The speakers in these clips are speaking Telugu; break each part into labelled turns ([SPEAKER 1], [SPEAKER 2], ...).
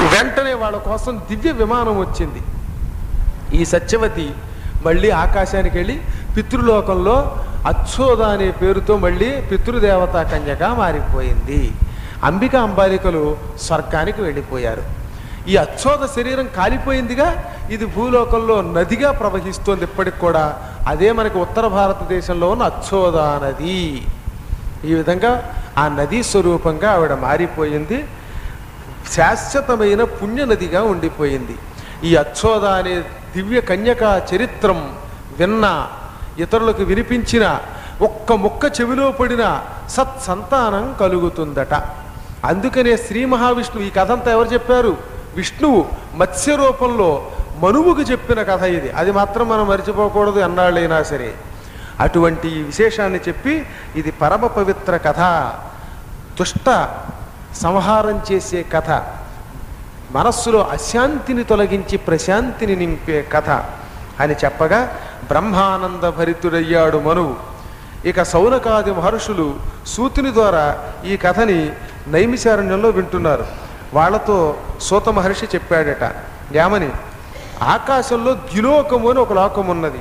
[SPEAKER 1] వెంటనే వాళ్ళ కోసం దివ్య విమానం వచ్చింది ఈ సత్యవతి మళ్ళీ ఆకాశానికి వెళ్ళి పితృలోకంలో అచ్చోద అనే పేరుతో మళ్ళీ పితృదేవతా కన్యగా మారిపోయింది అంబిక అంబాలికలు స్వర్గానికి వెళ్ళిపోయారు ఈ అచ్చోద శరీరం కాలిపోయిందిగా ఇది భూలోకంలో నదిగా ప్రవహిస్తోంది ఇప్పటికి కూడా అదే మనకి ఉత్తర భారతదేశంలో ఉన్న అచ్చోద నది ఈ విధంగా ఆ నదీ స్వరూపంగా ఆవిడ మారిపోయింది శాశ్వతమైన పుణ్యనదిగా ఉండిపోయింది ఈ అచ్చోద అనే దివ్య కన్యక చరిత్రం విన్న ఇతరులకు వినిపించిన ఒక్క ముక్క చెవిలో పడిన సత్సంతానం కలుగుతుందట అందుకనే శ్రీ మహావిష్ణువు ఈ కథ అంతా ఎవరు చెప్పారు విష్ణువు మత్స్య రూపంలో మనువుకు చెప్పిన కథ ఇది అది మాత్రం మనం మర్చిపోకూడదు ఎన్నాళ్ళైనా సరే అటువంటి ఈ విశేషాన్ని చెప్పి ఇది పరమ పవిత్ర కథ దుష్ట సంహారం చేసే కథ మనస్సులో అశాంతిని తొలగించి ప్రశాంతిని నింపే కథ అని చెప్పగా బ్రహ్మానంద భరితుడయ్యాడు మనువు ఇక సౌనకాది మహర్షులు సూతుని ద్వారా ఈ కథని నైమిశారణ్యంలో వింటున్నారు వాళ్ళతో సూత మహర్షి చెప్పాడట ఏమని ఆకాశంలో ద్యులోకము అని ఒక లోకం ఉన్నది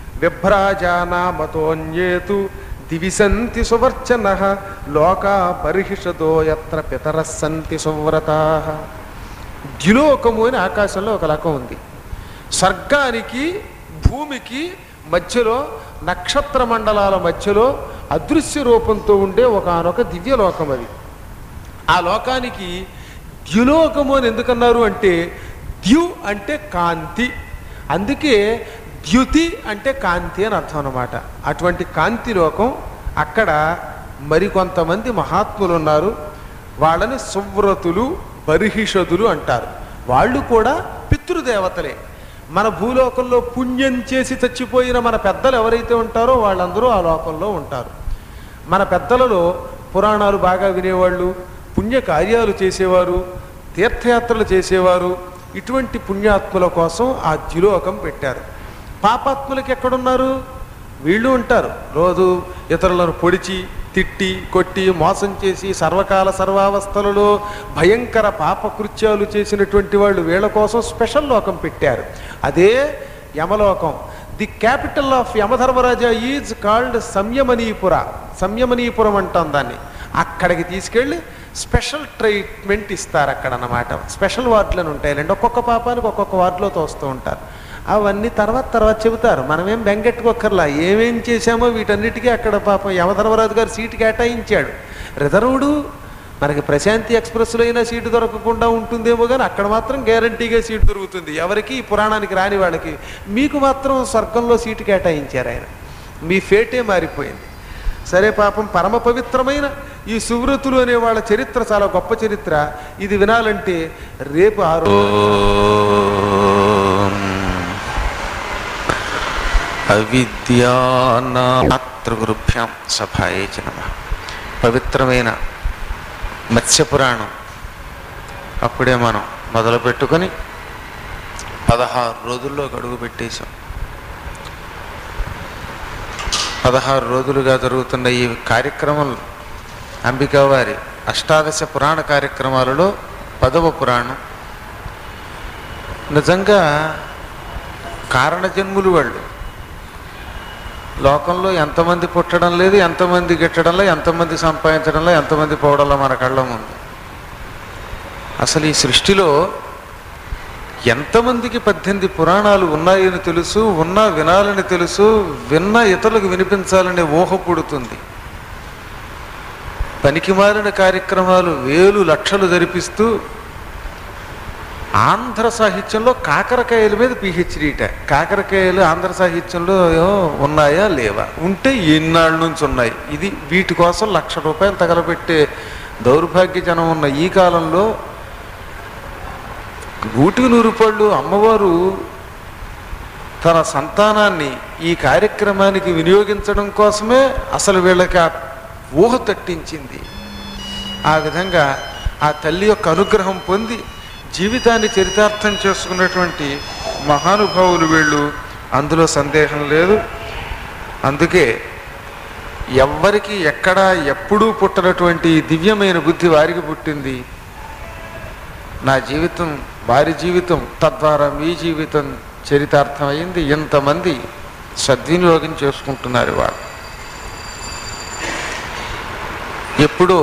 [SPEAKER 1] విభ్రాజానామతోన్యేతు దివిసంతి సువర్చన లోకా పరిహిషదో యత్ర పితర సంతి సువ్రతా ద్యులోకము అని ఆకాశంలో ఒక లోకం ఉంది స్వర్గానికి భూమికి మధ్యలో నక్షత్ర మండలాల మధ్యలో అదృశ్య రూపంతో ఉండే ఒకనొక దివ్యలోకం అది ఆ లోకానికి ద్యులోకము అని ఎందుకన్నారు అంటే ద్యు అంటే కాంతి అందుకే ద్యుతి అంటే కాంతి అని అర్థం అన్నమాట అటువంటి కాంతి లోకం అక్కడ మరికొంతమంది మహాత్ములు ఉన్నారు వాళ్ళని సువ్రతులు బర్హిషదులు అంటారు వాళ్ళు కూడా పితృదేవతలే మన భూలోకంలో పుణ్యం చేసి చచ్చిపోయిన మన పెద్దలు ఎవరైతే ఉంటారో వాళ్ళందరూ ఆ లోకంలో ఉంటారు మన పెద్దలలో పురాణాలు బాగా వినేవాళ్ళు పుణ్య కార్యాలు చేసేవారు తీర్థయాత్రలు చేసేవారు ఇటువంటి పుణ్యాత్ముల కోసం ఆ ద్యులోకం పెట్టారు పాపాత్ములకి ఎక్కడున్నారు వీళ్ళు ఉంటారు రోజు ఇతరులను పొడిచి తిట్టి కొట్టి మోసం చేసి సర్వకాల సర్వావస్థలలో భయంకర పాపకృత్యాలు చేసినటువంటి వాళ్ళు వీళ్ళ కోసం స్పెషల్ లోకం పెట్టారు అదే Yamalokam the capital of Yamadharmaraja is called Samyamanipura Samyamanipuram అంటాం దాన్ని అక్కడికి తీసుకెళ్ళి స్పెషల్ ట్రీట్మెంట్ ఇస్తారు అక్కడ అన్నమాట స్పెషల్ వార్డులను ఉంటాయండి ఒక్కొక్క పాపానికి ఒక్కొక్క వార్డులో తోస్తూ ఉంటారు అవన్నీ తర్వాత తర్వాత చెబుతారు మనమేం బెంగెట్టుకోక్కర్లా ఏమేం చేశామో వీటన్నిటికీ అక్కడ పాపం యమధర్మరాజు గారు సీటు కేటాయించాడు రిజర్వుడు మనకి ప్రశాంతి ఎక్స్ప్రెస్లో అయినా సీటు దొరకకుండా ఉంటుందేమో కానీ అక్కడ మాత్రం గ్యారంటీగా సీటు దొరుకుతుంది ఎవరికి ఈ పురాణానికి రాని వాళ్ళకి మీకు మాత్రం స్వర్గంలో సీటు కేటాయించారు ఆయన మీ ఫేటే మారిపోయింది సరే పాపం పరమ పవిత్రమైన ఈ సువ్రతులు అనే వాళ్ళ చరిత్ర చాలా గొప్ప చరిత్ర ఇది వినాలంటే రేపు ఆరు
[SPEAKER 2] అవిద్యానామాతృగురుభ్యాం సభాయే చ నమ పవిత్రమైన మత్స్యపురాణం అప్పుడే మనం మొదలు పెట్టుకొని పదహారు రోజుల్లో గడువు పెట్టేశాం పదహారు రోజులుగా జరుగుతున్న ఈ కార్యక్రమం అంబికా వారి అష్టాదశ పురాణ కార్యక్రమాలలో పదవ పురాణం నిజంగా కారణజన్ములు వాళ్ళు లోకంలో ఎంతమంది పుట్టడం లేదు ఎంతమంది గిట్టడంలో ఎంతమంది సంపాదించడంలో ఎంతమంది పోవడంలో మన కళ్ళ ముందు అసలు ఈ సృష్టిలో ఎంతమందికి పద్దెనిమిది పురాణాలు ఉన్నాయని తెలుసు ఉన్నా వినాలని తెలుసు విన్న ఇతరులకు వినిపించాలనే ఊహ పుడుతుంది పనికిమాలిన కార్యక్రమాలు వేలు లక్షలు జరిపిస్తూ ఆంధ్ర సాహిత్యంలో కాకరకాయల మీద పిహెచ్డీట కాకరకాయలు ఆంధ్ర సాహిత్యంలో ఏమో ఉన్నాయా లేవా ఉంటే ఎన్నాళ్ళ నుంచి ఉన్నాయి ఇది వీటి కోసం లక్ష రూపాయలు తగలబెట్టే దౌర్భాగ్యజనం ఉన్న ఈ కాలంలో నూటికి నూరు పళ్ళు అమ్మవారు తన సంతానాన్ని ఈ కార్యక్రమానికి వినియోగించడం కోసమే అసలు వీళ్ళకి ఆ ఊహ తట్టించింది ఆ విధంగా ఆ తల్లి యొక్క అనుగ్రహం పొంది జీవితాన్ని చరితార్థం చేసుకున్నటువంటి మహానుభావులు వీళ్ళు అందులో సందేహం లేదు అందుకే ఎవ్వరికి ఎక్కడా ఎప్పుడూ పుట్టనటువంటి ఈ దివ్యమైన బుద్ధి వారికి పుట్టింది నా జీవితం వారి జీవితం తద్వారా మీ జీవితం చరితార్థమైంది ఎంతమంది సద్వినియోగం చేసుకుంటున్నారు వాళ్ళు ఎప్పుడో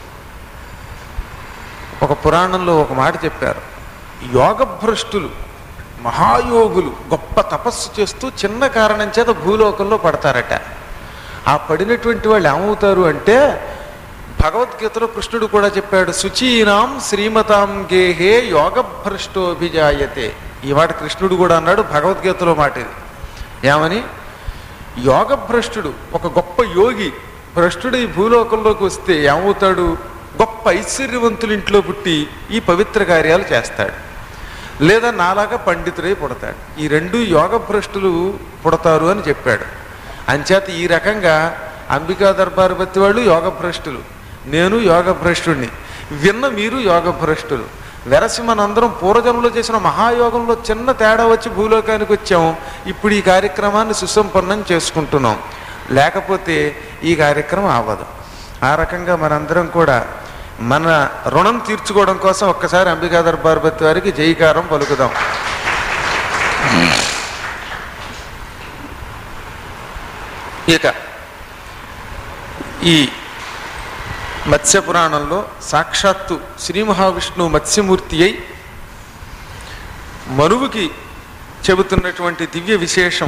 [SPEAKER 2] ఒక పురాణంలో ఒక మాట చెప్పారు యోగభ్రష్టులు మహాయోగులు గొప్ప తపస్సు చేస్తూ చిన్న కారణం చేత భూలోకంలో పడతారట ఆ పడినటువంటి వాళ్ళు ఏమవుతారు అంటే భగవద్గీతలో కృష్ణుడు కూడా చెప్పాడు శుచీనాం శ్రీమతాం గేహే యోగభ్రష్టోభిజాయతే ఈ మాట కృష్ణుడు కూడా అన్నాడు భగవద్గీతలో మాట ఇది ఏమని యోగభ్రష్టుడు ఒక గొప్ప యోగి భ్రష్టుడు ఈ భూలోకంలోకి వస్తే ఏమవుతాడు గొప్ప ఐశ్వర్యవంతుల ఇంట్లో పుట్టి ఈ పవిత్ర కార్యాలు చేస్తాడు లేదా నాలాగా పండితుడై పుడతాడు ఈ రెండు యోగభ్రష్టులు పుడతారు అని చెప్పాడు అంచేత ఈ రకంగా అంబికా దర్బారు బత్తి వాళ్ళు యోగభ్రష్టులు నేను యోగభ్రష్టుడిని విన్న మీరు యోగభ్రష్టులు వెరసి మనందరం పూర్వజన్మలో చేసిన మహాయోగంలో చిన్న తేడా వచ్చి భూలోకానికి వచ్చాం ఇప్పుడు ఈ కార్యక్రమాన్ని సుసంపన్నం చేసుకుంటున్నాం లేకపోతే ఈ కార్యక్రమం అవ్వదు ఆ రకంగా మనందరం కూడా మన రుణం తీర్చుకోవడం కోసం ఒక్కసారి అంబికా దర్బార్ బత్తి వారికి జైకారం పలుకుదాం ఇక ఈ మత్స్య పురాణంలో సాక్షాత్తు శ్రీ మహావిష్ణువు మత్స్యమూర్తి అయి మనువుకి చెబుతున్నటువంటి దివ్య విశేషం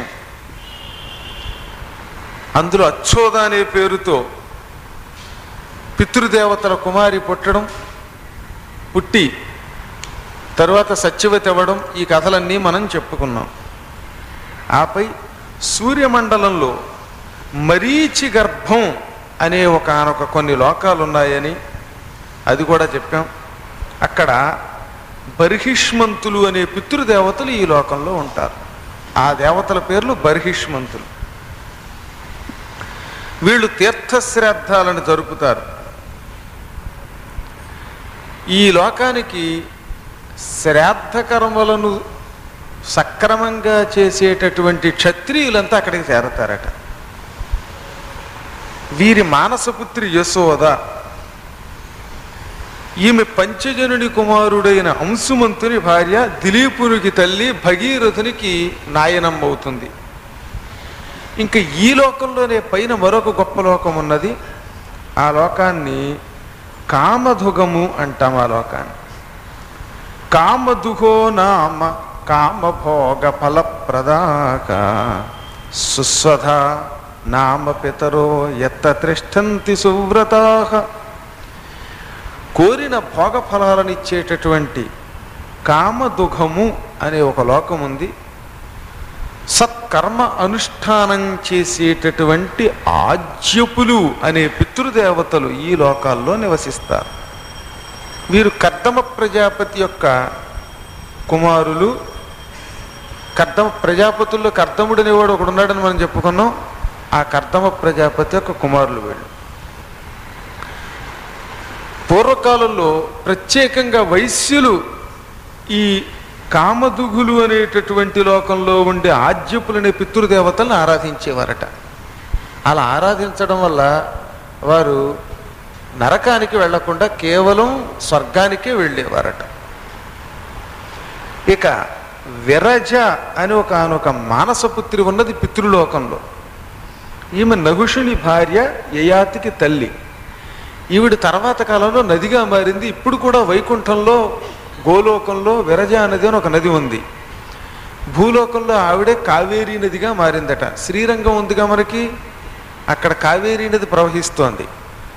[SPEAKER 2] అందులో అచ్చోద అనే పేరుతో పితృదేవతల కుమారి పుట్టడం పుట్టి తరువాత సత్యవతి అవ్వడం ఈ కథలన్నీ మనం చెప్పుకున్నాం ఆపై సూర్యమండలంలో మరీచి గర్భం అనే ఒక ఒక కొన్ని లోకాలు ఉన్నాయని అది కూడా చెప్పాం అక్కడ బర్హిష్మంతులు అనే పితృదేవతలు ఈ లోకంలో ఉంటారు ఆ దేవతల పేర్లు బర్హిష్మంతులు వీళ్ళు తీర్థశ్రాద్ధాలను జరుపుతారు ఈ లోకానికి శ్రాద్ధ కర్మలను సక్రమంగా చేసేటటువంటి క్షత్రియులంతా అక్కడికి చేరతారట వీరి మానసపుత్రి యశోద ఈమె పంచజనుని కుమారుడైన అంశుమంతుని భార్య దిలీపునికి తల్లి భగీరథునికి నాయనమ్మ అవుతుంది ఇంకా ఈ లోకంలోనే పైన మరొక గొప్ప లోకం ఉన్నది ఆ లోకాన్ని కామధుగము అంటాం ఆ లోకాన్ని కామదుహో నామ కామభోగ ఫలప్రదాక సుస్వధ నామ పితరో ఎత్త తిష్టంతి సువ్రతా కోరిన భోగ ఫలాలనిచ్చేటటువంటి కామదుఘము అనే ఒక లోకం ఉంది సత్కర్మ అనుష్ఠానం చేసేటటువంటి ఆజ్యపులు అనే పితృదేవతలు ఈ లోకాల్లో నివసిస్తారు వీరు కర్దమ ప్రజాపతి యొక్క కుమారులు కర్దమ ప్రజాపతుల్లో కర్దముడు అనేవాడు ఒకడు ఉన్నాడని మనం చెప్పుకున్నాం ఆ కర్దమ ప్రజాపతి యొక్క కుమారులు వీళ్ళు పూర్వకాలంలో ప్రత్యేకంగా వైశ్యులు ఈ కామదుగులు అనేటటువంటి లోకంలో ఉండే ఆజ్యపులనే పితృదేవతలను ఆరాధించేవారట అలా ఆరాధించడం వల్ల వారు నరకానికి వెళ్లకుండా కేవలం స్వర్గానికే వెళ్ళేవారట ఇక విరజ అని ఒక ఒక మానసపుత్రి ఉన్నది పితృలోకంలో ఈమె నహుషుని భార్య యయాతికి తల్లి ఈవిడ తర్వాత కాలంలో నదిగా మారింది ఇప్పుడు కూడా వైకుంఠంలో గోలోకంలో విరజ నది అని ఒక నది ఉంది భూలోకంలో ఆవిడే కావేరీ నదిగా మారిందట శ్రీరంగం ఉందిగా మనకి అక్కడ కావేరీ నది ప్రవహిస్తోంది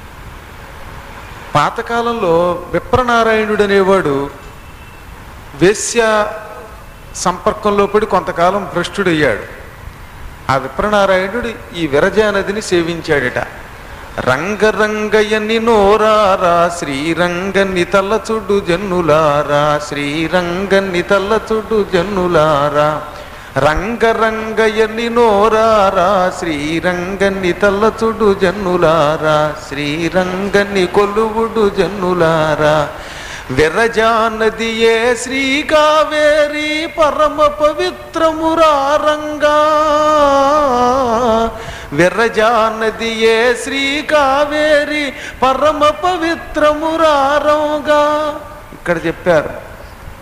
[SPEAKER 2] పాతకాలంలో విప్రనారాయణుడు అనేవాడు వేశ్య సంపర్కంలో పడి కొంతకాలం భ్రష్టుడయ్యాడు ఆ విప్రనారాయణుడు ఈ విరజా నదిని సేవించాడట రంగరంగయని నోరారా శ్రీరంగని తల్లచుడు జన్నులారా శ్రీరంగని తల్లచుడు జన్నులారా రంగరంగయని నోరారా శ్రీరంగని తల్లచుడు జన్నులారా శ్రీరంగని కొలువుడు జన్నులారా విరజా నదియే శ్రీ కావేరి పరమ పవిత్రమురారంగా విరజా నదియే శ్రీ కావేరి పరమ పవిత్రమురారంగా ఇక్కడ చెప్పారు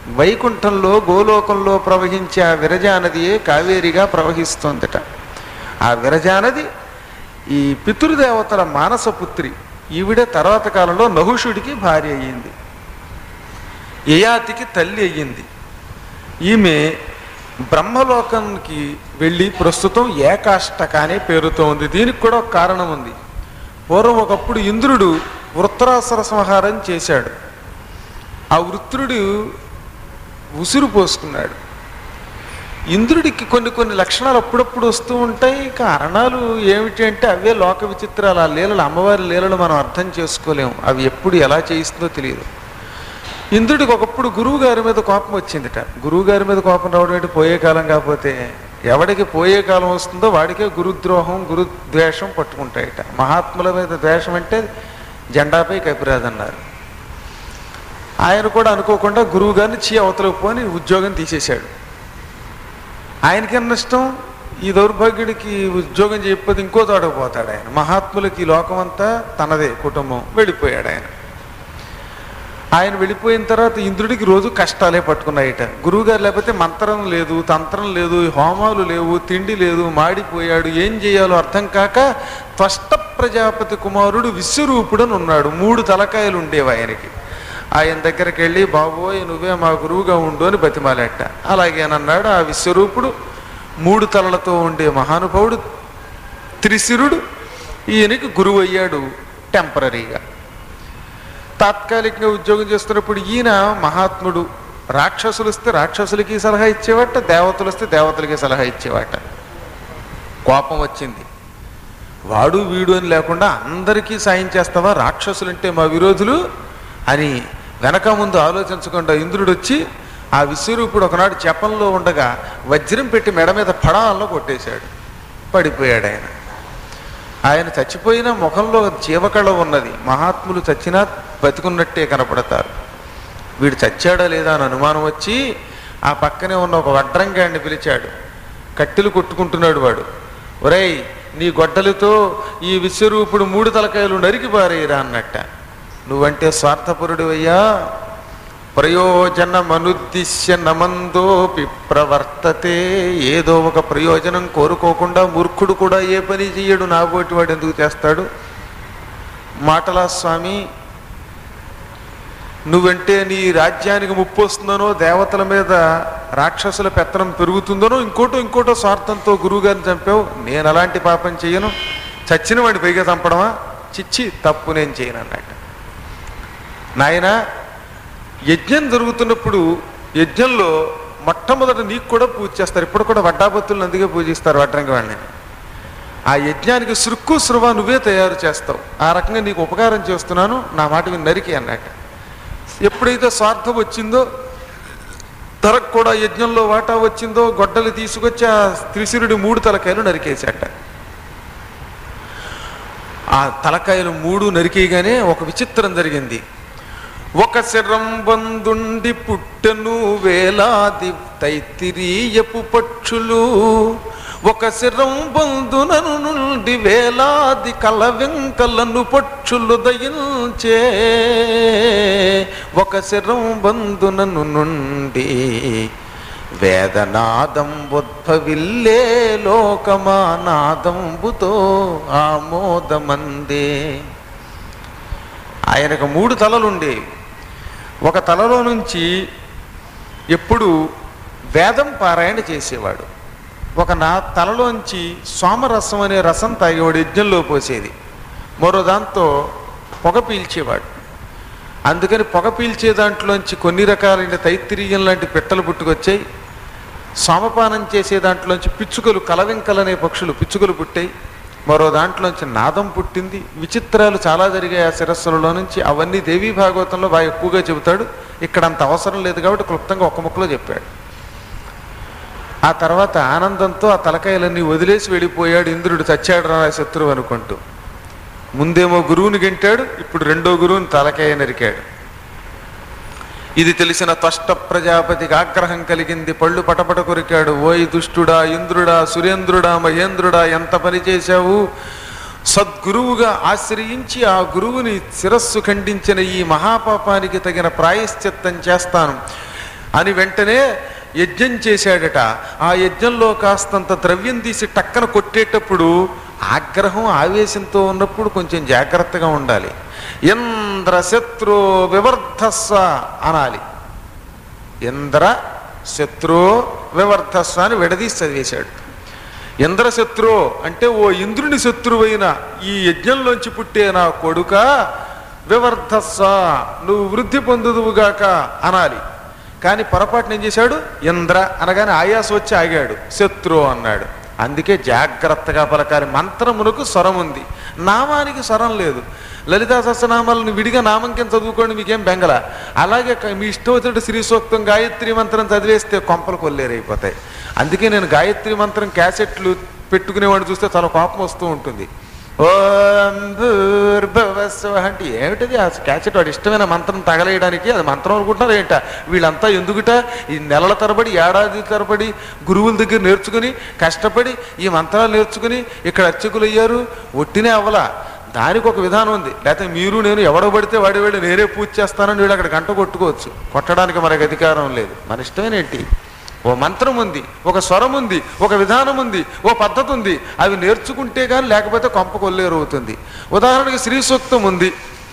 [SPEAKER 2] వైకుంఠంలో గోలోకంలో ప్రవహించే ఆ విరజా నదియే కావేరిగా ప్రవహిస్తోందట ఆ విరజా నది ఈ పితృదేవతల మానసపుత్రి ఈవిడే తర్వాత కాలంలో నహుషుడికి భార్య అయ్యింది యయాతికి తల్లి అయ్యింది ఈమె బ్రహ్మలోకానికి వెళ్ళి ప్రస్తుతం ఏకాష్టక అనే పేరుతో ఉంది దీనికి కూడా ఒక కారణం ఉంది పూర్వం ఒకప్పుడు ఇంద్రుడు వృత్తరాసుర సంహారం చేశాడు ఆ వృత్రుడు ఉసురు పోసుకున్నాడు ఇంద్రుడికి కొన్ని కొన్ని లక్షణాలు అప్పుడప్పుడు వస్తూ ఉంటాయి కారణాలు ఏమిటి అంటే అవే లోక విచిత్రాలు ఆ లీలలు అమ్మవారి లీలలు మనం అర్థం చేసుకోలేము అవి ఎప్పుడు ఎలా చేయిస్తుందో తెలియదు ఇంద్రుడికి ఒకప్పుడు గురువు గారి మీద కోపం వచ్చిందిట గురువు గారి మీద కోపం రావడం ఏంటి పోయే కాలం కాకపోతే ఎవడికి పోయే కాలం వస్తుందో వాడికే గురుద్రోహం గురుద్వేషం పట్టుకుంటాయట మహాత్ముల మీద ద్వేషం అంటే జెండాపై కపిరాదన్నారు ఆయన కూడా అనుకోకుండా గురువు గారిని చీ అవతలకు పోని ఉద్యోగం తీసేశాడు ఆయనకి నష్టం ఈ దౌర్భాగ్యుడికి ఉద్యోగం చేయకపోతే ఇంకో తోటకు పోతాడు ఆయన మహాత్ములకి ఈ లోకమంతా తనదే కుటుంబం వెళ్ళిపోయాడు ఆయన ఆయన వెళ్ళిపోయిన తర్వాత ఇంద్రుడికి రోజు కష్టాలే పట్టుకున్నాయిట గురువుగారు లేకపోతే మంత్రం లేదు తంత్రం లేదు హోమాలు లేవు తిండి లేదు మాడిపోయాడు ఏం చేయాలో అర్థం కాక త్వష్ట ప్రజాపతి కుమారుడు విశ్వరూపుడని ఉన్నాడు మూడు తలకాయలు ఉండేవి ఆయనకి ఆయన దగ్గరికి వెళ్ళి బాబోయ్ నువ్వే మా గురువుగా ఉండు అని బతిమాలెట్ట అలాగేనన్నాడు ఆ విశ్వరూపుడు మూడు తలలతో ఉండే మహానుభావుడు త్రిశిరుడు ఈయనకి గురువు అయ్యాడు టెంపరీగా తాత్కాలికంగా ఉద్యోగం చేస్తున్నప్పుడు ఈయన మహాత్ముడు రాక్షసులు వస్తే రాక్షసులకి సలహా ఇచ్చేవాట దేవతలు వస్తే దేవతలకి సలహా ఇచ్చేవాట కోపం వచ్చింది వాడు వీడు అని లేకుండా అందరికీ సాయం చేస్తావా రాక్షసులంటే మా విరోధులు అని వెనక ముందు ఆలోచించకుండా ఇంద్రుడు వచ్చి ఆ విశ్వరూపుడు ఒకనాడు చెప్పంలో ఉండగా వజ్రం పెట్టి మెడ మీద పడాల్లో కొట్టేశాడు పడిపోయాడు ఆయన ఆయన చచ్చిపోయిన ముఖంలో జీవకళ ఉన్నది మహాత్ములు చచ్చినా బతికున్నట్టే కనపడతారు వీడు చచ్చాడా లేదా అని అనుమానం వచ్చి ఆ పక్కనే ఉన్న ఒక వడ్రంగాడిని పిలిచాడు కట్టెలు కొట్టుకుంటున్నాడు వాడు ఒరేయ్ నీ గొడ్డలతో ఈ విశ్వరూపుడు మూడు తలకాయలు నరికి పారేయరా అన్నట్ట నువ్వంటే స్వార్థపరుడివయ్యా ప్రయోజనమనుద్దిశ్య నమందోపి ప్రవర్తతే ఏదో ఒక ప్రయోజనం కోరుకోకుండా మూర్ఖుడు కూడా ఏ పని చెయ్యడు నాబోటి వాడు ఎందుకు చేస్తాడు మాటలా స్వామి నువ్వంటే నీ రాజ్యానికి ముప్పు వస్తుందనో దేవతల మీద రాక్షసుల పెత్తనం పెరుగుతుందనో ఇంకోటో ఇంకోటో స్వార్థంతో గురువుగారిని చంపావు నేను అలాంటి పాపం చెయ్యను చచ్చిన వాడిని పైగా చంపడమా చిచ్చి తప్పు నేను చేయను అన్నట్టు నాయన యజ్ఞం జరుగుతున్నప్పుడు యజ్ఞంలో మొట్టమొదట నీకు కూడా పూజ చేస్తారు ఇప్పుడు కూడా వడ్డాబత్తులను అందుకే పూజిస్తారు వడ్రంగి వాళ్ళని ఆ యజ్ఞానికి సృక్కు సృవ నువ్వే తయారు చేస్తావు ఆ రకంగా నీకు ఉపకారం చేస్తున్నాను నా మాట విని నరికి అన్నట్టు ఎప్పుడైతే స్వార్థం వచ్చిందో తరకు కూడా యజ్ఞంలో వాటా వచ్చిందో గొడ్డలు తీసుకొచ్చి ఆ త్రిశిరుడి మూడు తలకాయలు నరికేశాట ఆ తలకాయలు మూడు నరికేయగానే ఒక విచిత్రం జరిగింది ఒక శరం బందుండి పుట్టెను వేలాది తైతిరీయపు పక్షులు ఒక శరం బంధునను నుండి వేలాది కలవెంకలను పక్షులు దయించే ఒక శరం బంధునను నుండి వేదనాదం ఉద్భవిల్లే లోకమానాదంబుతో ఆమోదమందే ఆయనకు మూడు తలలుండేవి ఒక తలలో నుంచి ఎప్పుడు వేదం పారాయణ చేసేవాడు ఒక నా తలలోంచి సోమరసం అనే రసం తాగేవాడు యజ్ఞంలో పోసేది మరో దాంతో పొగ పీల్చేవాడు అందుకని పొగ పీల్చే దాంట్లోంచి కొన్ని రకాలైన తైత్తిరీయం లాంటి పిట్టలు పుట్టుకొచ్చాయి సోమపానం చేసే దాంట్లోంచి పిచ్చుకలు కలవింకలనే పక్షులు పిచ్చుకలు పుట్టాయి మరో దాంట్లోంచి నాదం పుట్టింది విచిత్రాలు చాలా జరిగాయి ఆ శిరస్సులలో నుంచి అవన్నీ దేవీ భాగవతంలో బాగా ఎక్కువగా చెబుతాడు ఇక్కడ అంత అవసరం లేదు కాబట్టి క్లుప్తంగా ఒక్క ముక్కలో చెప్పాడు ఆ తర్వాత ఆనందంతో ఆ తలకాయలన్నీ వదిలేసి వెళ్ళిపోయాడు ఇంద్రుడు చచ్చాడు రా శత్రువు అనుకుంటూ ముందేమో గురువుని గెంటాడు ఇప్పుడు రెండో గురువుని తలకాయ నరికాడు ఇది తెలిసిన త్వష్ట ప్రజాపతికి ఆగ్రహం కలిగింది పళ్ళు పటపట కొరికాడు ఓయ్ దుష్టుడా ఇంద్రుడా సురేంద్రుడా మహేంద్రుడా ఎంత పని చేశావు సద్గురువుగా ఆశ్రయించి ఆ గురువుని శిరస్సు ఖండించిన ఈ మహాపాపానికి తగిన ప్రాయశ్చిత్తం చేస్తాను అని వెంటనే యజ్ఞం చేశాడట ఆ యజ్ఞంలో కాస్తంత ద్రవ్యం తీసి టక్కన కొట్టేటప్పుడు ఆగ్రహం ఆవేశంతో ఉన్నప్పుడు కొంచెం జాగ్రత్తగా ఉండాలి ఇంద్ర శత్రు వివర్ధస్వ అనాలి ఇంద్ర శత్రు వివర్ధస్వ అని విడదీసి చదివేశాడు ఇంద్రశత్రు అంటే ఓ ఇంద్రుని శత్రువైన ఈ యజ్ఞంలోంచి పుట్టే నా కొడుక వివర్ధస్వ నువ్వు వృద్ధి పొందుదువుగాక అనాలి కానీ పొరపాటున ఏం చేశాడు ఇంద్ర అనగానే ఆయాస వచ్చి ఆగాడు శత్రు అన్నాడు అందుకే జాగ్రత్తగా పలకాలి మంత్రమునకు స్వరం ఉంది నామానికి స్వరం లేదు లలితా సహస్రనామాలను విడిగా నామం కింద చదువుకోండి మీకేం బెంగల అలాగే క- మీ ఇష్టం వచ్చినట్టు శ్రీ సూక్తం గాయత్రి మంత్రం చదివేస్తే కొంపలు కొల్లేరైపోతాయి అందుకే నేను గాయత్రి మంత్రం క్యాసెట్లు పెట్టుకునేవాడిని చూస్తే చాలా కోపం వస్తూ ఉంటుంది ఓం భూర్భువస్సువ అంటే ఏమిటది ఆ క్యాసెట్ వాడు ఇష్టమైన మంత్రం తగలేయడానికి అది మంత్రం అనుకుంటున్నారు ఏంట వీళ్ళంతా ఎందుకుట ఈ నెలల తరబడి ఏడాది తరబడి గురువుల దగ్గర నేర్చుకుని కష్టపడి ఈ మంత్రాలు నేర్చుకుని ఇక్కడ అర్చకులు అయ్యారు ఒట్టినే అవ్వలా దానికి ఒక విధానం ఉంది లేకపోతే మీరు నేను ఎవడో పడితే వాడి వెళ్ళి నేనే పూజ చేస్తానని వీళ్ళు అక్కడ గంట కొట్టుకోవచ్చు కొట్టడానికి మనకు అధికారం లేదు మన ఇష్టమైన ఏంటి ఓ మంత్రం ఉంది ఒక స్వరం ఉంది ఒక విధానం ఉంది ఓ పద్ధతి ఉంది అవి నేర్చుకుంటే కానీ లేకపోతే కొంప కొల్లేరు అవుతుంది ఉదాహరణకి శ్రీ సూక్తం ఉంది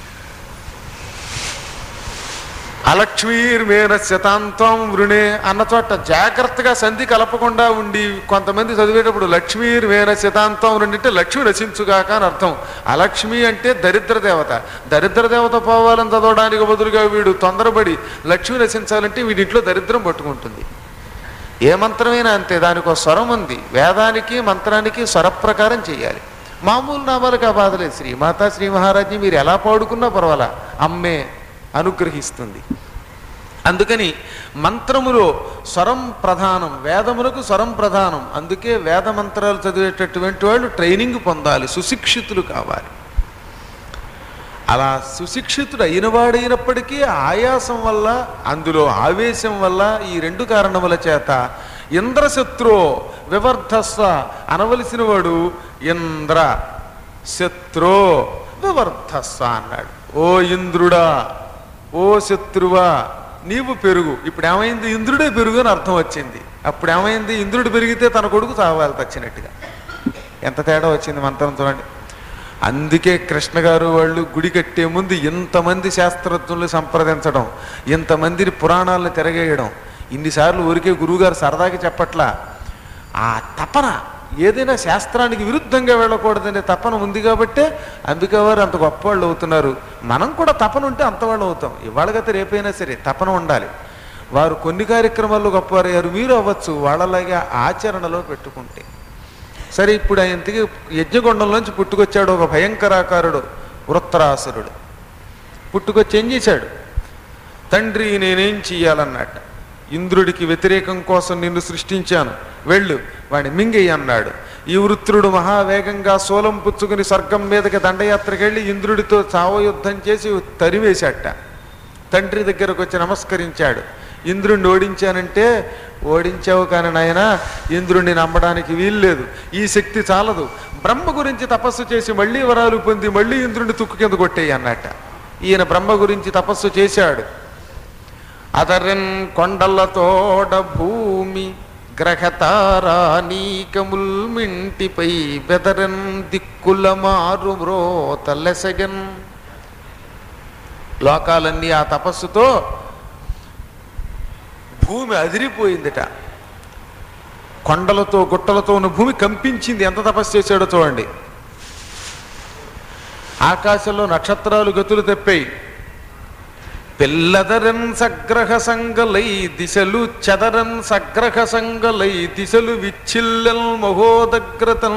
[SPEAKER 2] అలక్ష్మీర్మేన శతాంతం వృణే అన్న చోట జాగ్రత్తగా సంధి కలపకుండా ఉండి కొంతమంది చదివేటప్పుడు లక్ష్మీర్మేన శతాంతం వృణి అంటే లక్ష్మి రచించుగాక అని అర్థం అలక్ష్మి అంటే దరిద్ర దేవత దరిద్ర దేవత పోవాలని చదవడానికి బదులుగా వీడు తొందరపడి లక్ష్మి రచించాలంటే వీడింట్లో దరిద్రం పట్టుకుంటుంది ఏ మంత్రమైనా అంతే దానికి ఒక స్వరం ఉంది వేదానికి మంత్రానికి స్వర ప్రకారం చేయాలి మామూలు నామాలకు ఆ బాధ లేదు శ్రీమాత శ్రీ మహారాజ్ని మీరు ఎలా పాడుకున్నా పర్వాలా అమ్మే అనుగ్రహిస్తుంది అందుకని మంత్రములో స్వరం ప్రధానం వేదములకు స్వరం ప్రధానం అందుకే వేద మంత్రాలు చదివేటటువంటి వాళ్ళు ట్రైనింగ్ పొందాలి సుశిక్షితులు కావాలి అలా సుశిక్షితుడు అయినవాడైనప్పటికీ ఆయాసం వల్ల అందులో ఆవేశం వల్ల ఈ రెండు కారణముల చేత ఇంద్రశత్రు వివర్ధస్వ అనవలసిన వాడు ఇంద్ర శత్రు వివర్ధస్వ అన్నాడు ఓ ఇంద్రుడా ఓ శత్రువా నీవు పెరుగు ఇప్పుడు ఏమైంది ఇంద్రుడే పెరుగు అని అర్థం వచ్చింది అప్పుడు ఏమైంది ఇంద్రుడు పెరిగితే తన కొడుకు చావాలి తచ్చినట్టుగా ఎంత తేడా వచ్చింది మంత్రం చూడండి అందుకే కృష్ణ గారు వాళ్ళు గుడి కట్టే ముందు ఇంతమంది శాస్త్రజ్ఞుల్ని సంప్రదించడం ఇంతమందిని పురాణాలను తిరగేయడం ఇన్నిసార్లు ఊరికే గురువుగారు సరదాకి చెప్పట్లా ఆ తపన ఏదైనా శాస్త్రానికి విరుద్ధంగా వెళ్ళకూడదనే తపన ఉంది కాబట్టే అంబికా వారు అంత గొప్పవాళ్ళు అవుతున్నారు మనం కూడా తపన ఉంటే అంతవాళ్ళు అవుతాం ఇవాళగత రేపైనా సరే తపన ఉండాలి వారు కొన్ని కార్యక్రమాల్లో గొప్పవారయ్యారు మీరు అవ్వచ్చు వాళ్ళలాగే ఆచరణలో పెట్టుకుంటే సరే ఇప్పుడు ఆయనకి యజ్ఞకొండంలోంచి పుట్టుకొచ్చాడు ఒక భయంకరాకారుడు వృత్తరాసురుడు పుట్టుకొచ్చి ఏం చేశాడు తండ్రి నేనేం చెయ్యాలన్నట్ట ఇంద్రుడికి వ్యతిరేకం కోసం నిన్ను సృష్టించాను వెళ్ళు వాడిని మింగేయి అన్నాడు ఈ వృత్రుడు మహావేగంగా సోలం పుచ్చుకుని స్వర్గం మీదకి దండయాత్రకి వెళ్ళి ఇంద్రుడితో చావయుద్ధం చేసి తరివేశాట తండ్రి దగ్గరకు వచ్చి నమస్కరించాడు ఇంద్రుణ్ణి ఓడించానంటే ఓడించావు కానీ నాయన ఇంద్రుణ్ణి నమ్మడానికి వీల్లేదు ఈ శక్తి చాలదు బ్రహ్మ గురించి తపస్సు చేసి మళ్ళీ వరాలు పొంది మళ్ళీ ఇంద్రుడిని తుక్కు కింద కొట్టేయి అన్నట్ట ఈయన బ్రహ్మ గురించి తపస్సు చేశాడు అదరన్ కొండలతోడ భూమి గ్రహతారా నీకముల్ మింటిపై బెదరన్ దిక్కుల మారు మ్రోతలెసగన్ లోకాలన్నీ ఆ తపస్సుతో భూమి అదిరిపోయిందిట కొండలతో గుట్టలతో ఉన్న భూమి కంపించింది ఎంత తపస్సు చేశాడో చూడండి ఆకాశంలో నక్షత్రాలు గతులు తెప్పాయి పిల్లదరన్ సగ్రహ సంగలై దిశలు చదరన్ సగ్రహ సంగలై దిశలు విచ్చిల్లల్ మహోదగ్రతన్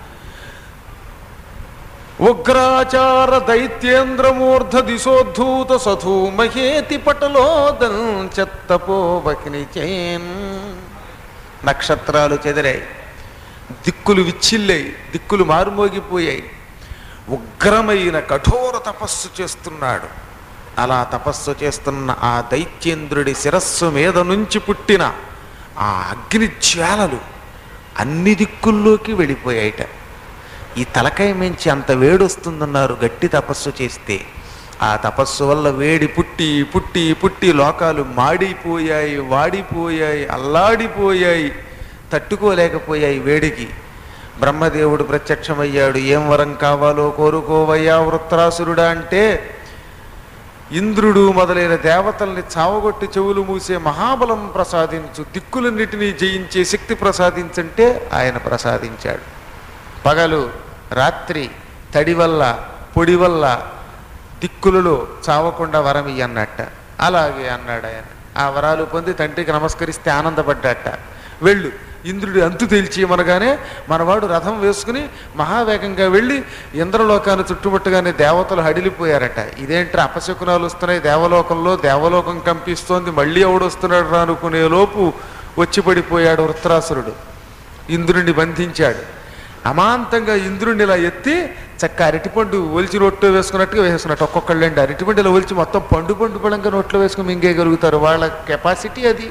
[SPEAKER 2] ఉగ్రాచార దైత్యేంద్రమూర్ధ దిశోద్ధూత సధూమహేతి పటలోదన్ చెత్తపోవకిని చేన్ నక్షత్రాలు చెదిరాయి దిక్కులు విచ్చిల్లాయి దిక్కులు మారుమోగిపోయాయి ఉగ్రమైన కఠోర తపస్సు చేస్తున్నాడు అలా తపస్సు చేస్తున్న ఆ దైత్యేంద్రుడి శిరస్సు మీద నుంచి పుట్టిన ఆ అగ్ని జ్వాలలు అన్ని దిక్కుల్లోకి వెళ్ళిపోయాయిట ఈ తలకాయ మించి అంత వేడొస్తుందన్నారు గట్టి తపస్సు చేస్తే ఆ తపస్సు వల్ల వేడి పుట్టి పుట్టి పుట్టి లోకాలు మాడిపోయాయి వాడిపోయాయి అల్లాడిపోయాయి తట్టుకోలేకపోయాయి వేడికి బ్రహ్మదేవుడు ప్రత్యక్షమయ్యాడు ఏం వరం కావాలో కోరుకోవయ్యా వృత్రాసురుడా అంటే ఇంద్రుడు మొదలైన దేవతల్ని చావగొట్టి చెవులు మూసే మహాబలం ప్రసాదించు దిక్కులన్నిటినీ జయించే శక్తి ప్రసాదించంటే ఆయన ప్రసాదించాడు పగలు రాత్రి తడి వల్ల పొడి వల్ల దిక్కులలో చావకుండా వరం అన్నట్ట అలాగే అన్నాడు ఆయన ఆ వరాలు పొంది తండ్రికి నమస్కరిస్తే ఆనందపడ్డట వెళ్ళు ఇంద్రుడి అంతు తేల్చేయమనగానే మనవాడు రథం వేసుకుని మహావేగంగా వెళ్ళి ఇంద్రలోకాన్ని చుట్టుముట్టగానే దేవతలు హడిలిపోయారట ఇదేంటి అపశకునాలు వస్తున్నాయి దేవలోకంలో దేవలోకం కంపిస్తోంది మళ్ళీ ఎవడు వస్తున్నాడు రా అనుకునే లోపు వచ్చి పడిపోయాడు వృత్రాసురుడు ఇంద్రుడిని బంధించాడు అమాంతంగా ఇంద్రుడిని ఇలా ఎత్తి చక్క అరటిపండు ఒలిచి నోట్లో వేసుకున్నట్టుగా వేసుకున్నట్టు ఒక్కొక్కళ్ళండి అరటిపండు ఇలా ఒలిచి మొత్తం పండు పండు పడంగా నోట్లో వేసుకుని మింగేయగలుగుతారు వాళ్ళ కెపాసిటీ అది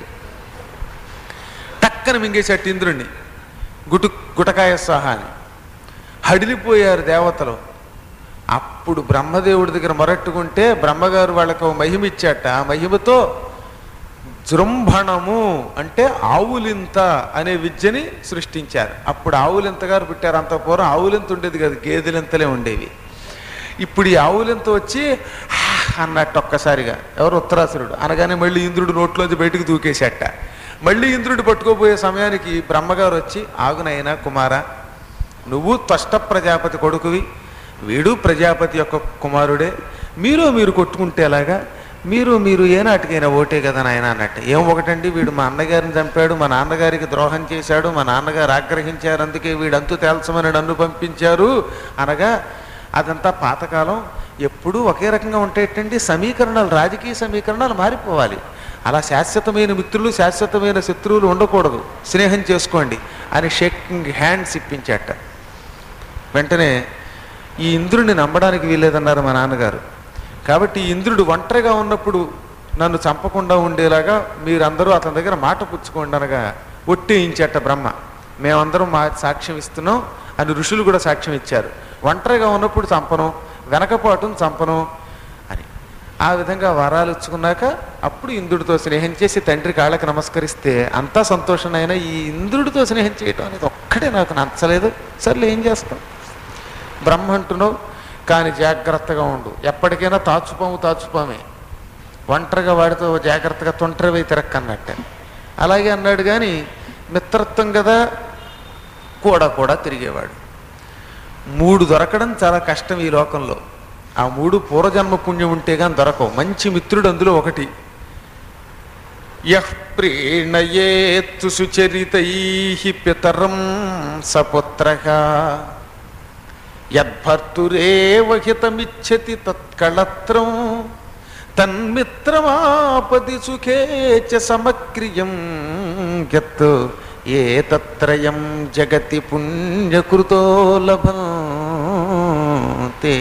[SPEAKER 2] టక్కన మింగేసేట ఇంద్రుణ్ణి గుటు గుటకాయ సహాని హడిలిపోయారు దేవతలు అప్పుడు బ్రహ్మదేవుడి దగ్గర మొరట్టుకుంటే బ్రహ్మగారు వాళ్ళకు ఓ మహిమ ఇచ్చాట ఆ మహిమతో జృంభణము అంటే ఆవులింత అనే విద్యని సృష్టించారు అప్పుడు ఆవులింత గారు పుట్టారు అంత పూర్వం ఆవులింత ఉండేది కాదు గేదెలింతలే ఉండేవి ఇప్పుడు ఈ ఆవులింత వచ్చి "హా" అన్నట్టు ఒక్కసారిగా ఎవరు ఉత్తరాసురుడు అనగానే మళ్ళీ ఇంద్రుడు నోట్లోంచి బయటకు దూకేసేట మళ్ళీ ఇంద్రుడు పట్టుకోబోయే సమయానికి బ్రహ్మగారు వచ్చి ఆగునైనా కుమార నువ్వు త్వష్ట ప్రజాపతి కొడుకువి వీడు ప్రజాపతి యొక్క కుమారుడే మీరు మీరు కొట్టుకుంటే ఎలాగా మీరు మీరు ఏనాటికైనా ఓటే కదా నాయన అన్నట్టు ఏం ఒకటండి వీడు మా అన్నగారిని చంపాడు మా నాన్నగారికి ద్రోహం చేశాడు మా నాన్నగారు ఆగ్రహించారు అందుకే వీడంతు తేల్చమని నన్ను పంపించారు అనగా అదంతా పాతకాలం ఎప్పుడూ ఒకే రకంగా ఉండేటండి సమీకరణాలు రాజకీయ సమీకరణాలు మారిపోవాలి అలా శాశ్వతమైన మిత్రులు శాశ్వతమైన శత్రువులు ఉండకూడదు స్నేహం చేసుకోండి అని షేకింగ్ హ్యాండ్స్ ఇప్పించాట వెంటనే ఈ ఇంద్రుడిని నమ్మడానికి వీల్లేదన్నారు మా నాన్నగారు కాబట్టి ఈ ఇంద్రుడు ఒంటరిగా ఉన్నప్పుడు నన్ను చంపకుండా ఉండేలాగా మీరందరూ అతని దగ్గర మాట పుచ్చుకోండి అనగా ఒట్టేయించట బ్రహ్మ మేమందరం మా సాక్ష్యం ఇస్తున్నాం అని ఋషులు కూడా సాక్ష్యం ఇచ్చారు ఒంటరిగా ఉన్నప్పుడు చంపను వెనకపాటును చంపను అని ఆ విధంగా వరాలు ఇచ్చుకున్నాక అప్పుడు ఇంద్రుడితో స్నేహం చేసి తండ్రి కాళ్ళకి నమస్కరిస్తే అంతా సంతోషమైనా ఈ ఇంద్రుడితో స్నేహం చేయటం అనేది ఒక్కటే నాకు నచ్చలేదు సర్లే ఏం చేస్తాం బ్రహ్మ అంటున్నావు కానీ జాగ్రత్తగా ఉండు ఎప్పటికైనా తాచుపాము తాచుపామే ఒంటరిగా వాడితో జాగ్రత్తగా తొంటరివై తిరక్కన్నట్టే అలాగే అన్నాడు కానీ మిత్రత్వం కదా కూడా కూడా తిరిగేవాడు మూడు దొరకడం చాలా కష్టం ఈ లోకంలో ఆ మూడు పూర్వజన్మ పుణ్యం ఉంటే కానీ దొరకవు మంచి మిత్రుడు అందులో ఒకటి యః ప్రీణయేత్తు సుచరితై పితరం సపుత్ర యద్భర్తురేవ హితమిచ్చతి తత్కళత్రం తన్మిత్రమాపది సుఖే చ సమక్రియం యత్ ఏ తత్రయం జగతి పుణ్యకృతో లభంతే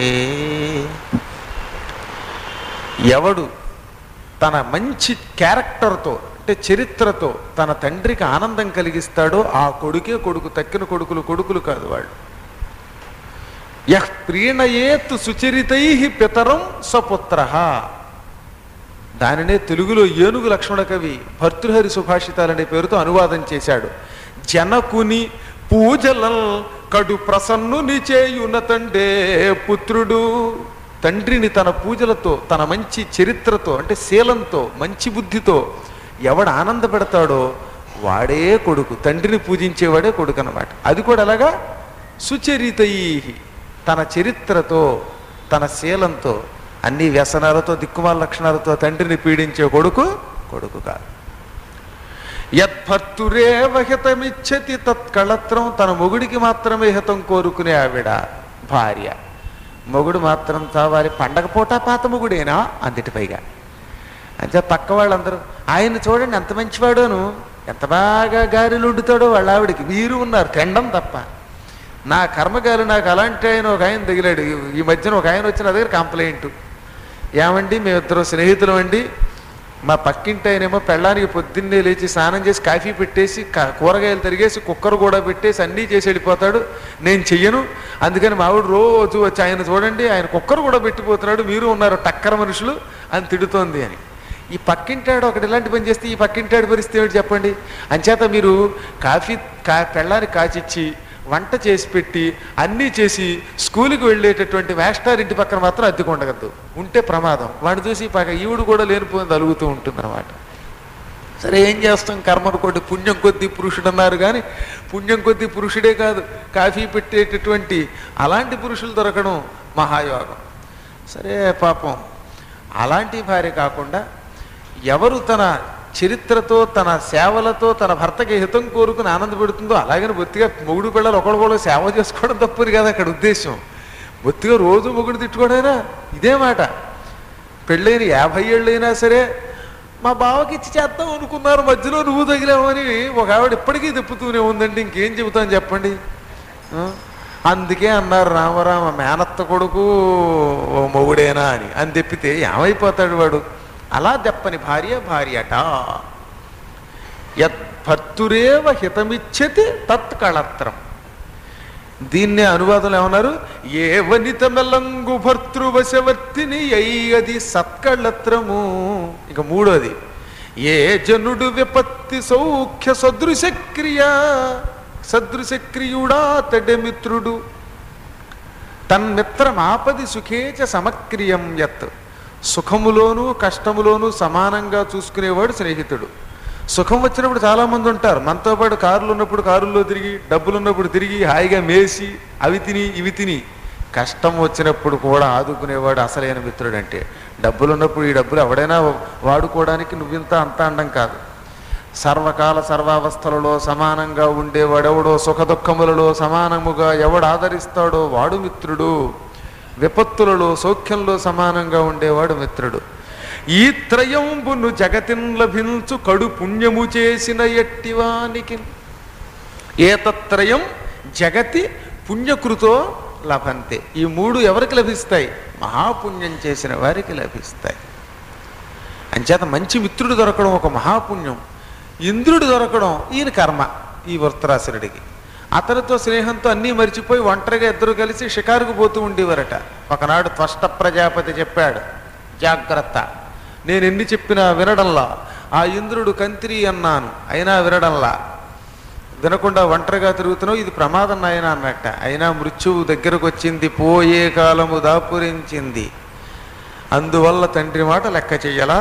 [SPEAKER 2] ఎవడు తన మంచి క్యారెక్టర్తో అంటే చరిత్రతో తన తండ్రికి ఆనందం కలిగిస్తాడో ఆ కొడుకే కొడుకు తక్కిన కొడుకులు కొడుకులు కాదు వాళ్ళు యః ప్రీణయేత్ సుచరితై పితరం సపుత్ర దానినే తెలుగులో ఏనుగు లక్ష్మణ కవి భర్తృహరి సుభాషితాలనే పేరుతో అనువాదం చేశాడు జనకుని పూజలల్ కడు ప్రసన్నుని చేయున తండే పుత్రుడు తండ్రిని తన పూజలతో తన మంచి చరిత్రతో అంటే శీలంతో మంచి బుద్ధితో ఎవడు ఆనంద పెడతాడో వాడే కొడుకు తండ్రిని పూజించేవాడే కొడుకు అన్నమాట అది కూడా అలాగా సుచరితై తన చరిత్రతో తన శీలంతో అన్ని వ్యసనాలతో దిక్కుమాల లక్షణాలతో తండ్రిని పీడించే కొడుకు కొడుకు కాదు యద్భర్తురేవ హితమిచ్చతి తత్కళత్రం తన మొగుడికి మాత్రమే హితం కోరుకునే ఆవిడ భార్య మొగుడు మాత్రం కావాలి పండగ పూట పాత మొగుడేనా అందిటి పైగా అంటే పక్క వాళ్ళందరూ ఆయన చూడండి ఎంత మంచివాడోను ఎంత బాగా గారెలు వండుతాడో వాళ్ళ ఆవిడికి మీరు ఉన్నారు తినడం తప్ప నా కర్మగారు నాకు అలాంటి ఆయన ఒక ఆయన తగిలాడు ఈ మధ్యన ఒక ఆయన వచ్చిన దగ్గర కంప్లైంట్ ఏమండి మేమిద్దరం స్నేహితులం అండి మా పక్కింటి ఆయనేమో పెళ్ళానికి పొద్దున్నే లేచి స్నానం చేసి కాఫీ పెట్టేసి క- కూరగాయలు తరిగేసి కుక్కర్ కూడా పెట్టేసి అన్నీ చేసి వెళ్ళిపోతాడు నేను చెయ్యను అందుకని మావిడు రోజు వచ్చి ఆయన చూడండి ఆయన కుక్కర్ కూడా పెట్టిపోతున్నాడు మీరు ఉన్నారు టక్కర మనుషులు అని తిడుతోంది అని ఈ పక్కింటాడు ఒకటి ఇలాంటి పని చేస్తే ఈ పక్కింటాడు పరిస్థితి ఏమిటి చెప్పండి అంచేత మీరు కాఫీ కా పెళ్ళాన్ని కాచిచ్చి వంట చేసి పెట్టి అన్నీ చేసి స్కూల్కి వెళ్ళేటటువంటి మాస్టర్ ఇంటి పక్కన మాత్రం అద్దెకు ఉండగద్దు ఉంటే ప్రమాదం వాడిని చూసి పక్క ఈవిడు కూడా లేనిపోయింది అలుగుతూ ఉంటుందన్నమాట సరే ఏం చేస్తాం కర్మను కొద్ది పుణ్యం కొద్ది పురుషుడు అన్నారు కానీ పుణ్యం కొద్ది పురుషుడే కాదు కాఫీ పెట్టేటటువంటి అలాంటి పురుషులు దొరకడం మహాయోగం సరే పాపం అలాంటి భార్య కాకుండా ఎవరు తన చరిత్రతో తన సేవలతో తన భర్తకి హితం కోరుకుని ఆనందపెడుతుందో అలాగని బొత్తిగా మొగుడు పిల్లలు ఒకడు సేవ చేసుకోవడం తప్పని కదా అక్కడ ఉద్దేశం బొత్తిగా రోజు మొగుడు తిట్టుకోవడైనా ఇదే మాట పెళ్ళైన యాభై ఏళ్ళైనా సరే మా బావకి ఇచ్చి చేద్దాం అనుకున్నారు మధ్యలో నువ్వు తగిలావని ఒక ఆవిడ ఇప్పటికీ తిప్పుతూనే ఉందండి ఇంకేం చెబుతాను చెప్పండి ఆ? అందుకే అన్నారు రామరామ మేనత్త కొడుకు ఓ మొగుడేనా అని అని తెప్పితే ఏమైపోతాడు వాడు అలా దెప్పని భార్య భార్యట యద్భర్తురేవ హితమిచ్చతి తత్కళత్రం దీన్నే అనువాదంలో ఏమన్నారు ఏ వనిత మెల్లంగు భర్తృవశవర్తిని అయ్యది సత్కళత్రము ఇక మూడోది ఏ జనుడు విపత్తి సౌఖ్య సదృశక్రియ సదృశక్రియుడా తడే మిత్రుడు తన్మిత్రమాపది సుఖేచ సమక్రియం యత్ సుఖములోను కష్టములోను సమానంగా చూసుకునేవాడు స్నేహితుడు సుఖం వచ్చినప్పుడు చాలామంది ఉంటారు మనతో పాటు కారులు ఉన్నప్పుడు కారుల్లో తిరిగి డబ్బులు ఉన్నప్పుడు తిరిగి హాయిగా మేసి అవి తిని ఇవి తిని కష్టం వచ్చినప్పుడు కూడా ఆదుకునేవాడు అసలైన మిత్రుడు అంటే డబ్బులు ఉన్నప్పుడు ఈ డబ్బులు ఎవడైనా వాడుకోవడానికి నువ్వింత అంత అండం కాదు సర్వకాల సర్వావస్థలలో సమానంగా ఉండేవాడెవడో సుఖ దుఃఖములలో సమానముగా ఎవడు ఆదరిస్తాడో వాడు మిత్రుడు విపత్తులలో సౌఖ్యంలో సమానంగా ఉండేవాడు మిత్రుడు ఈ త్రయంబును జగతిన్ లభించు కడు పుణ్యము చేసిన ఎట్టివానికి ఏతత్రయం జగతి పుణ్యకృతో లభంతే ఈ మూడు ఎవరికి లభిస్తాయి మహాపుణ్యం చేసిన వారికి లభిస్తాయి అంచేత మంచి మిత్రుడు దొరకడం ఒక మహాపుణ్యం ఇంద్రుడు దొరకడం ఈయన కర్మ ఈ వృత్తరాసురుడికి అతనితో స్నేహంతో అన్నీ మరిచిపోయి ఒంటరిగా ఇద్దరు కలిసి షికారుకు పోతూ ఉండేవారట ఒకనాడు త్వష్ట ప్రజాపతి చెప్పాడు జాగ్రత్త నేను ఎన్ని చెప్పినా వినడంలా ఆ ఇంద్రుడు కంతిరి అన్నాను అయినా వినడంలా వినకుండా ఒంటరిగా తిరుగుతున్నావు ఇది ప్రమాదం నాయన అన్నట్ట అయినా మృత్యువు దగ్గరకు వచ్చింది పోయే కాలము దాపురించింది అందువల్ల తండ్రి మాట లెక్క చెయ్యలా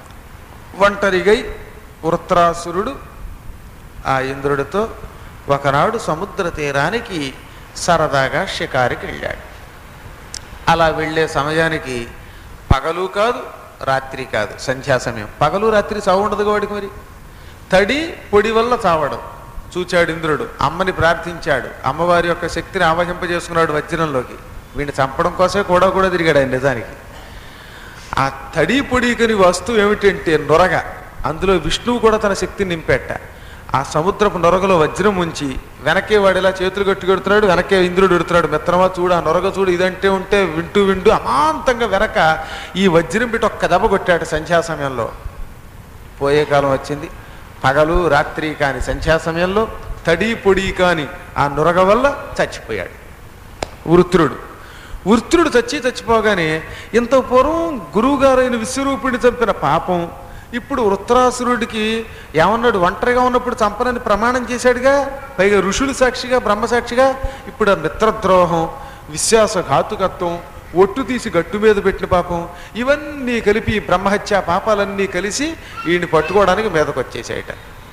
[SPEAKER 2] ఒంటరిగై వృత్రాసురుడు ఆ ఇంద్రుడితో ఒకనాడు సముద్ర తీరానికి సరదాగా షికారికి వెళ్ళాడు అలా వెళ్ళే సమయానికి పగలు కాదు రాత్రి కాదు సంధ్యా సమయం పగలు రాత్రి చావు ఉండదు వాడికి మరి తడి పొడి వల్ల చావడం చూచాడు ఇంద్రుడు అమ్మని ప్రార్థించాడు అమ్మవారి యొక్క శక్తిని ఆవహింపజేసుకున్నాడు వజ్రంలోకి వీడిని చంపడం కోసమే కూడా కూడా తిరిగాడు ఆయన నిజానికి ఆ తడి పొడికని వస్తువు ఏమిటంటే నొరగ అందులో విష్ణువు కూడా తన శక్తిని నింపెట్ట ఆ సముద్రపు నొరగలో వజ్రం ఉంచి వెనకే వాడిలా చేతులు కట్టి కొడుతున్నాడు వెనకే ఇంద్రుడు ఎడుతున్నాడు మిత్రమా చూడు ఆ నొరగ చూడు ఇదంటే ఉంటే వింటూ వింటూ అమాంతంగా వెనక ఈ వజ్రం పెట్టి ఒక్క దెబ్బ కొట్టాడు సంధ్యా సమయంలో పోయే కాలం వచ్చింది పగలు రాత్రి కాని సంధ్యా సమయంలో తడి పొడి కాని ఆ నురగ వల్ల చచ్చిపోయాడు వృత్రుడు వృత్రుడు చచ్చి చచ్చిపోగానే ఇంత పూర్వం గురువుగారైన విశ్వరూపుడిని చంపిన పాపం ఇప్పుడు వృత్రాసురుడికి ఏమన్నాడు ఒంటరిగా ఉన్నప్పుడు చంపనని ప్రమాణం చేశాడుగా పైగా ఋషులు సాక్షిగా బ్రహ్మసాక్షిగా ఇప్పుడు ఆ మిత్రద్రోహం విశ్వాసఘాతుకత్వం ఒట్టు తీసి గట్టు మీద పెట్టిన పాపం ఇవన్నీ కలిపి ఈ బ్రహ్మహత్య పాపాలన్నీ కలిసి వీడిని పట్టుకోవడానికి మీదకు వచ్చేసాయట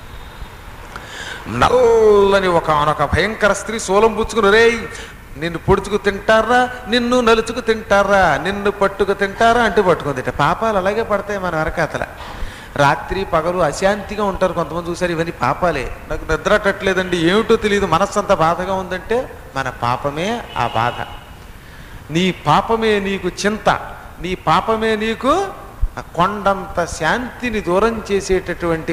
[SPEAKER 2] నల్లని ఒక అనొక భయంకర స్త్రీ సోలం పుచ్చుకుని రేయ్ నిన్ను పొడుచుకు తింటారా నిన్ను నలుచుకు తింటారా నిన్ను పట్టుకు తింటారా అంటే పట్టుకుందిట పాపాలు అలాగే పడతాయి మన వెనకాతల రాత్రి పగలు అశాంతిగా ఉంటారు కొంతమంది చూసారు ఇవన్నీ పాపాలే నాకు నిద్రటట్లేదండి ఏమిటో తెలియదు మనస్సు అంత బాధగా ఉందంటే మన పాపమే ఆ బాధ నీ పాపమే నీకు చింత నీ పాపమే నీకు ఆ కొండంత శాంతిని దూరం చేసేటటువంటి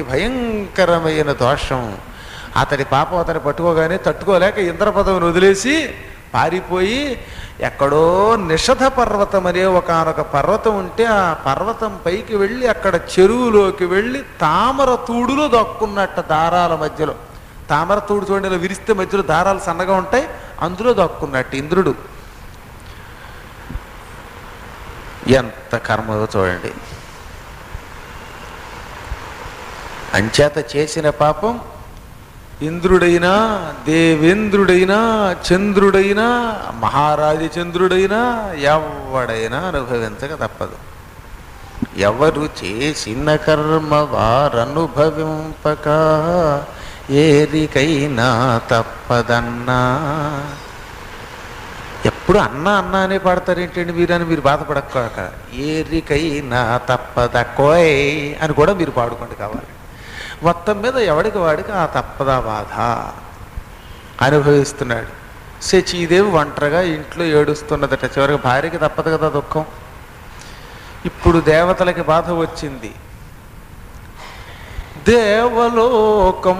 [SPEAKER 2] భయంకరమైన దోషం అతడి పాపం అతని పట్టుకోగానే తట్టుకోలేక ఇంద్ర పదవిని వదిలేసి పారిపోయి ఎక్కడో నిషధ పర్వతం అనే ఒకనొక పర్వతం ఉంటే ఆ పర్వతం పైకి వెళ్ళి అక్కడ చెరువులోకి వెళ్ళి తామర తూడులో దక్కున్నట్ట దారాల మధ్యలో తామర తూడు చూడండి ఇలా విరిస్తే మధ్యలో దారాలు సన్నగా ఉంటాయి అందులో దక్కున్నట్టు ఇంద్రుడు ఎంత కర్మదో చూడండి అంచేత చేసిన పాపం ఇంద్రుడైనా దేవేంద్రుడైనా చంద్రుడైనా మహారాజు చంద్రుడైనా ఎవడైనా అనుభవించక తప్పదు ఎవరు చేసిన కర్మ వారనుభవింపక ఏరికైనా తప్పదన్నా ఎప్పుడు అన్న అన్న అనే పాడతారేంటండి మీరు అని మీరు బాధపడక ఏరికైనా తప్పదక్కోయ్ అని కూడా మీరు పాడుకోండి కావాలి మొత్తం మీద ఎవడికి వాడికి ఆ తప్పదా బాధ అనుభవిస్తున్నాడు శచీదేవి ఒంటరిగా ఇంట్లో ఏడుస్తున్నదట చివరికి భార్యకి తప్పదు కదా దుఃఖం ఇప్పుడు దేవతలకి బాధ వచ్చింది దేవలోకం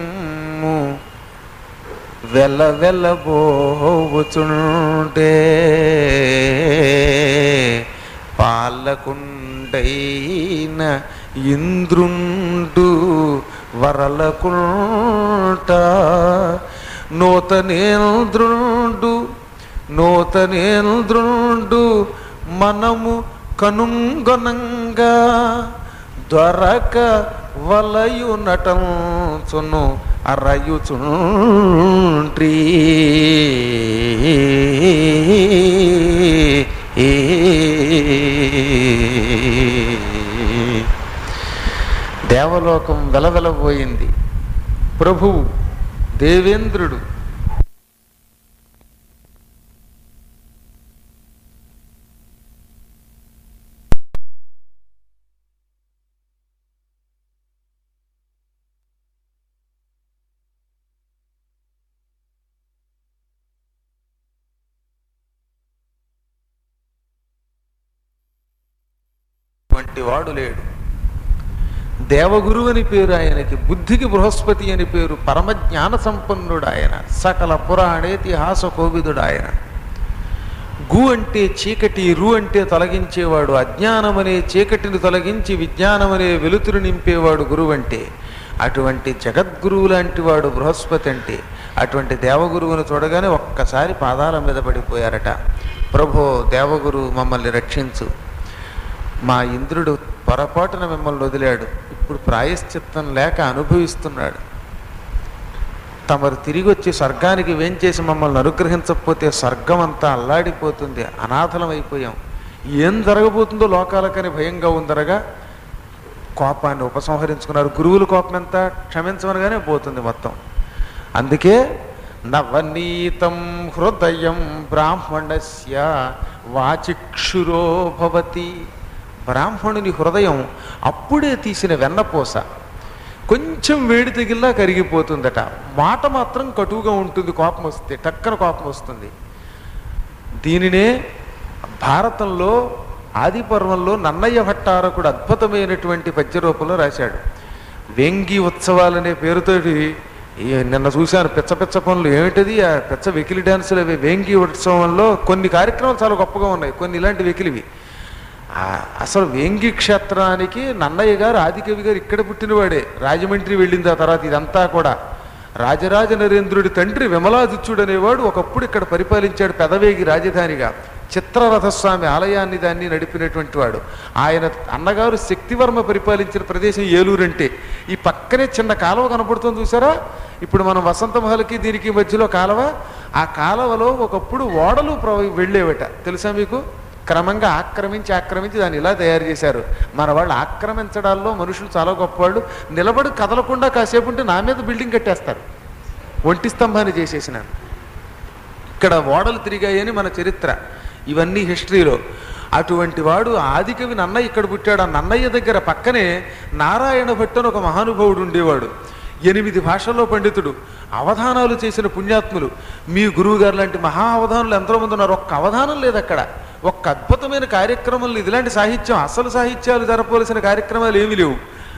[SPEAKER 2] వెల వెలబోచుండే పాలకుండైన ఇంద్రుండు వరలకుంట నూతనేంద్రుండు నూతనేంద్రుండు మనము కనుంగొనంగా దొరక వలయు నటంచును అరయుచుంట్రీ దేవలోకం వెలవెలబోయింది ప్రభువు దేవేంద్రుడు వంటి వాడు లేడు దేవగురు అని పేరు ఆయనకి బుద్ధికి బృహస్పతి అని పేరు పరమజ్ఞాన సంపన్నుడు ఆయన సకల పురాణేతిహాస కోవిదుడు ఆయన గు అంటే చీకటి రు అంటే తొలగించేవాడు అజ్ఞానం అనే చీకటిని తొలగించి విజ్ఞానం అనే వెలుతురు నింపేవాడు గురువు అంటే అటువంటి జగద్గురువు లాంటి వాడు బృహస్పతి అంటే అటువంటి దేవగురువును చూడగానే ఒక్కసారి పాదాల మీద పడిపోయారట ప్రభో దేవగురు మమ్మల్ని రక్షించు మా ఇంద్రుడు పొరపాటున మిమ్మల్ని వదిలాడు ఇప్పుడు ప్రాయశ్చిత్తం లేక అనుభవిస్తున్నాడు తమరు తిరిగి వచ్చి స్వర్గానికి వేంచేసి మమ్మల్ని అనుగ్రహించకపోతే స్వర్గం అంతా అల్లాడిపోతుంది అనాథలం అయిపోయాం ఏం జరగబోతుందో లోకాలకని భయంగా ఉందరగా కోపాన్ని ఉపసంహరించుకున్నారు గురువుల కోపం ఎంత క్షమించమనగానే పోతుంది మొత్తం అందుకే నవనీతం హృదయం బ్రాహ్మణస్య వాచిక్షురో భవతి బ్రాహ్మణుని హృదయం అప్పుడే తీసిన వెన్నపూస కొంచెం వేడి తగిలినా కరిగిపోతుందట మాట మాత్రం కటువుగా ఉంటుంది కోపం వస్తే టక్కన కోపం వస్తుంది దీనినే భారతంలో ఆది పర్వంలో నన్నయ్య భట్టారకుడు అద్భుతమైనటువంటి పద్యరూపంలో రాశాడు వెంగి ఉత్సవాలనే పేరుతోటి ఈ నిన్న చూశాను పిచ్చ పిచ్చ పనులు ఏమిటది ఆ పిచ్చ వెకిలి డాన్సులు అవి వేంగి ఉత్సవంలో కొన్ని కార్యక్రమాలు చాలా గొప్పగా ఉన్నాయి కొన్ని ఇలాంటి వెకిలివి ఆ అసలు వేంగి క్షేత్రానికి నన్నయ్య గారు ఆదికవి గారు ఇక్కడ పుట్టినవాడే రాజమండ్రి వెళ్ళింది ఆ తర్వాత ఇదంతా కూడా రాజరాజ నరేంద్రుడి తండ్రి విమలాదిత్యుడు అనేవాడు ఒకప్పుడు ఇక్కడ పరిపాలించాడు పెదవేగి రాజధానిగా చిత్రరథస్వామి ఆలయాన్ని దాన్ని నడిపినటువంటి వాడు ఆయన అన్నగారు శక్తివర్మ పరిపాలించిన ప్రదేశం ఏలూరంటే ఈ పక్కనే చిన్న కాలువ కనపడుతుంది చూసారా ఇప్పుడు మనం వసంత మహల్కి దీనికి మధ్యలో కాలువ ఆ కాలువలో ఒకప్పుడు ఓడలు ప్రవ- వెళ్ళేవట తెలుసా మీకు క్రమంగా ఆక్రమించి ఆక్రమించి దాన్ని ఇలా తయారు చేశారు మన వాళ్ళు ఆక్రమించడాల్లో మనుషులు చాలా గొప్పవాళ్ళు నిలబడి కదలకుండా కాసేపు ఉంటే నా మీద బిల్డింగ్ కట్టేస్తారు ఒంటి స్తంభాన్ని చేసేసినాను ఇక్కడ ఓడలు తిరిగాయని మన చరిత్ర ఇవన్నీ హిస్టరీలో అటువంటి వాడు ఆదికవి నన్నయ్య ఇక్కడ పుట్టాడు ఆ నన్నయ్య దగ్గర పక్కనే నారాయణ భట్టు అని ఒక మహానుభావుడు ఉండేవాడు ఎనిమిది భాషల్లో పండితుడు అవధానాలు చేసిన పుణ్యాత్ములు మీ గురువు గారు లాంటి మహా అవధానులు ఎంతో మంది ఉన్నారు ఒక్క అవధానం లేదు అక్కడ ఒక్క అద్భుతమైన కార్యక్రమాలు ఇదిలాంటి సాహిత్యం అసలు సాహిత్యాలు జరపవలసిన కార్యక్రమాలు ఏమీ లేవు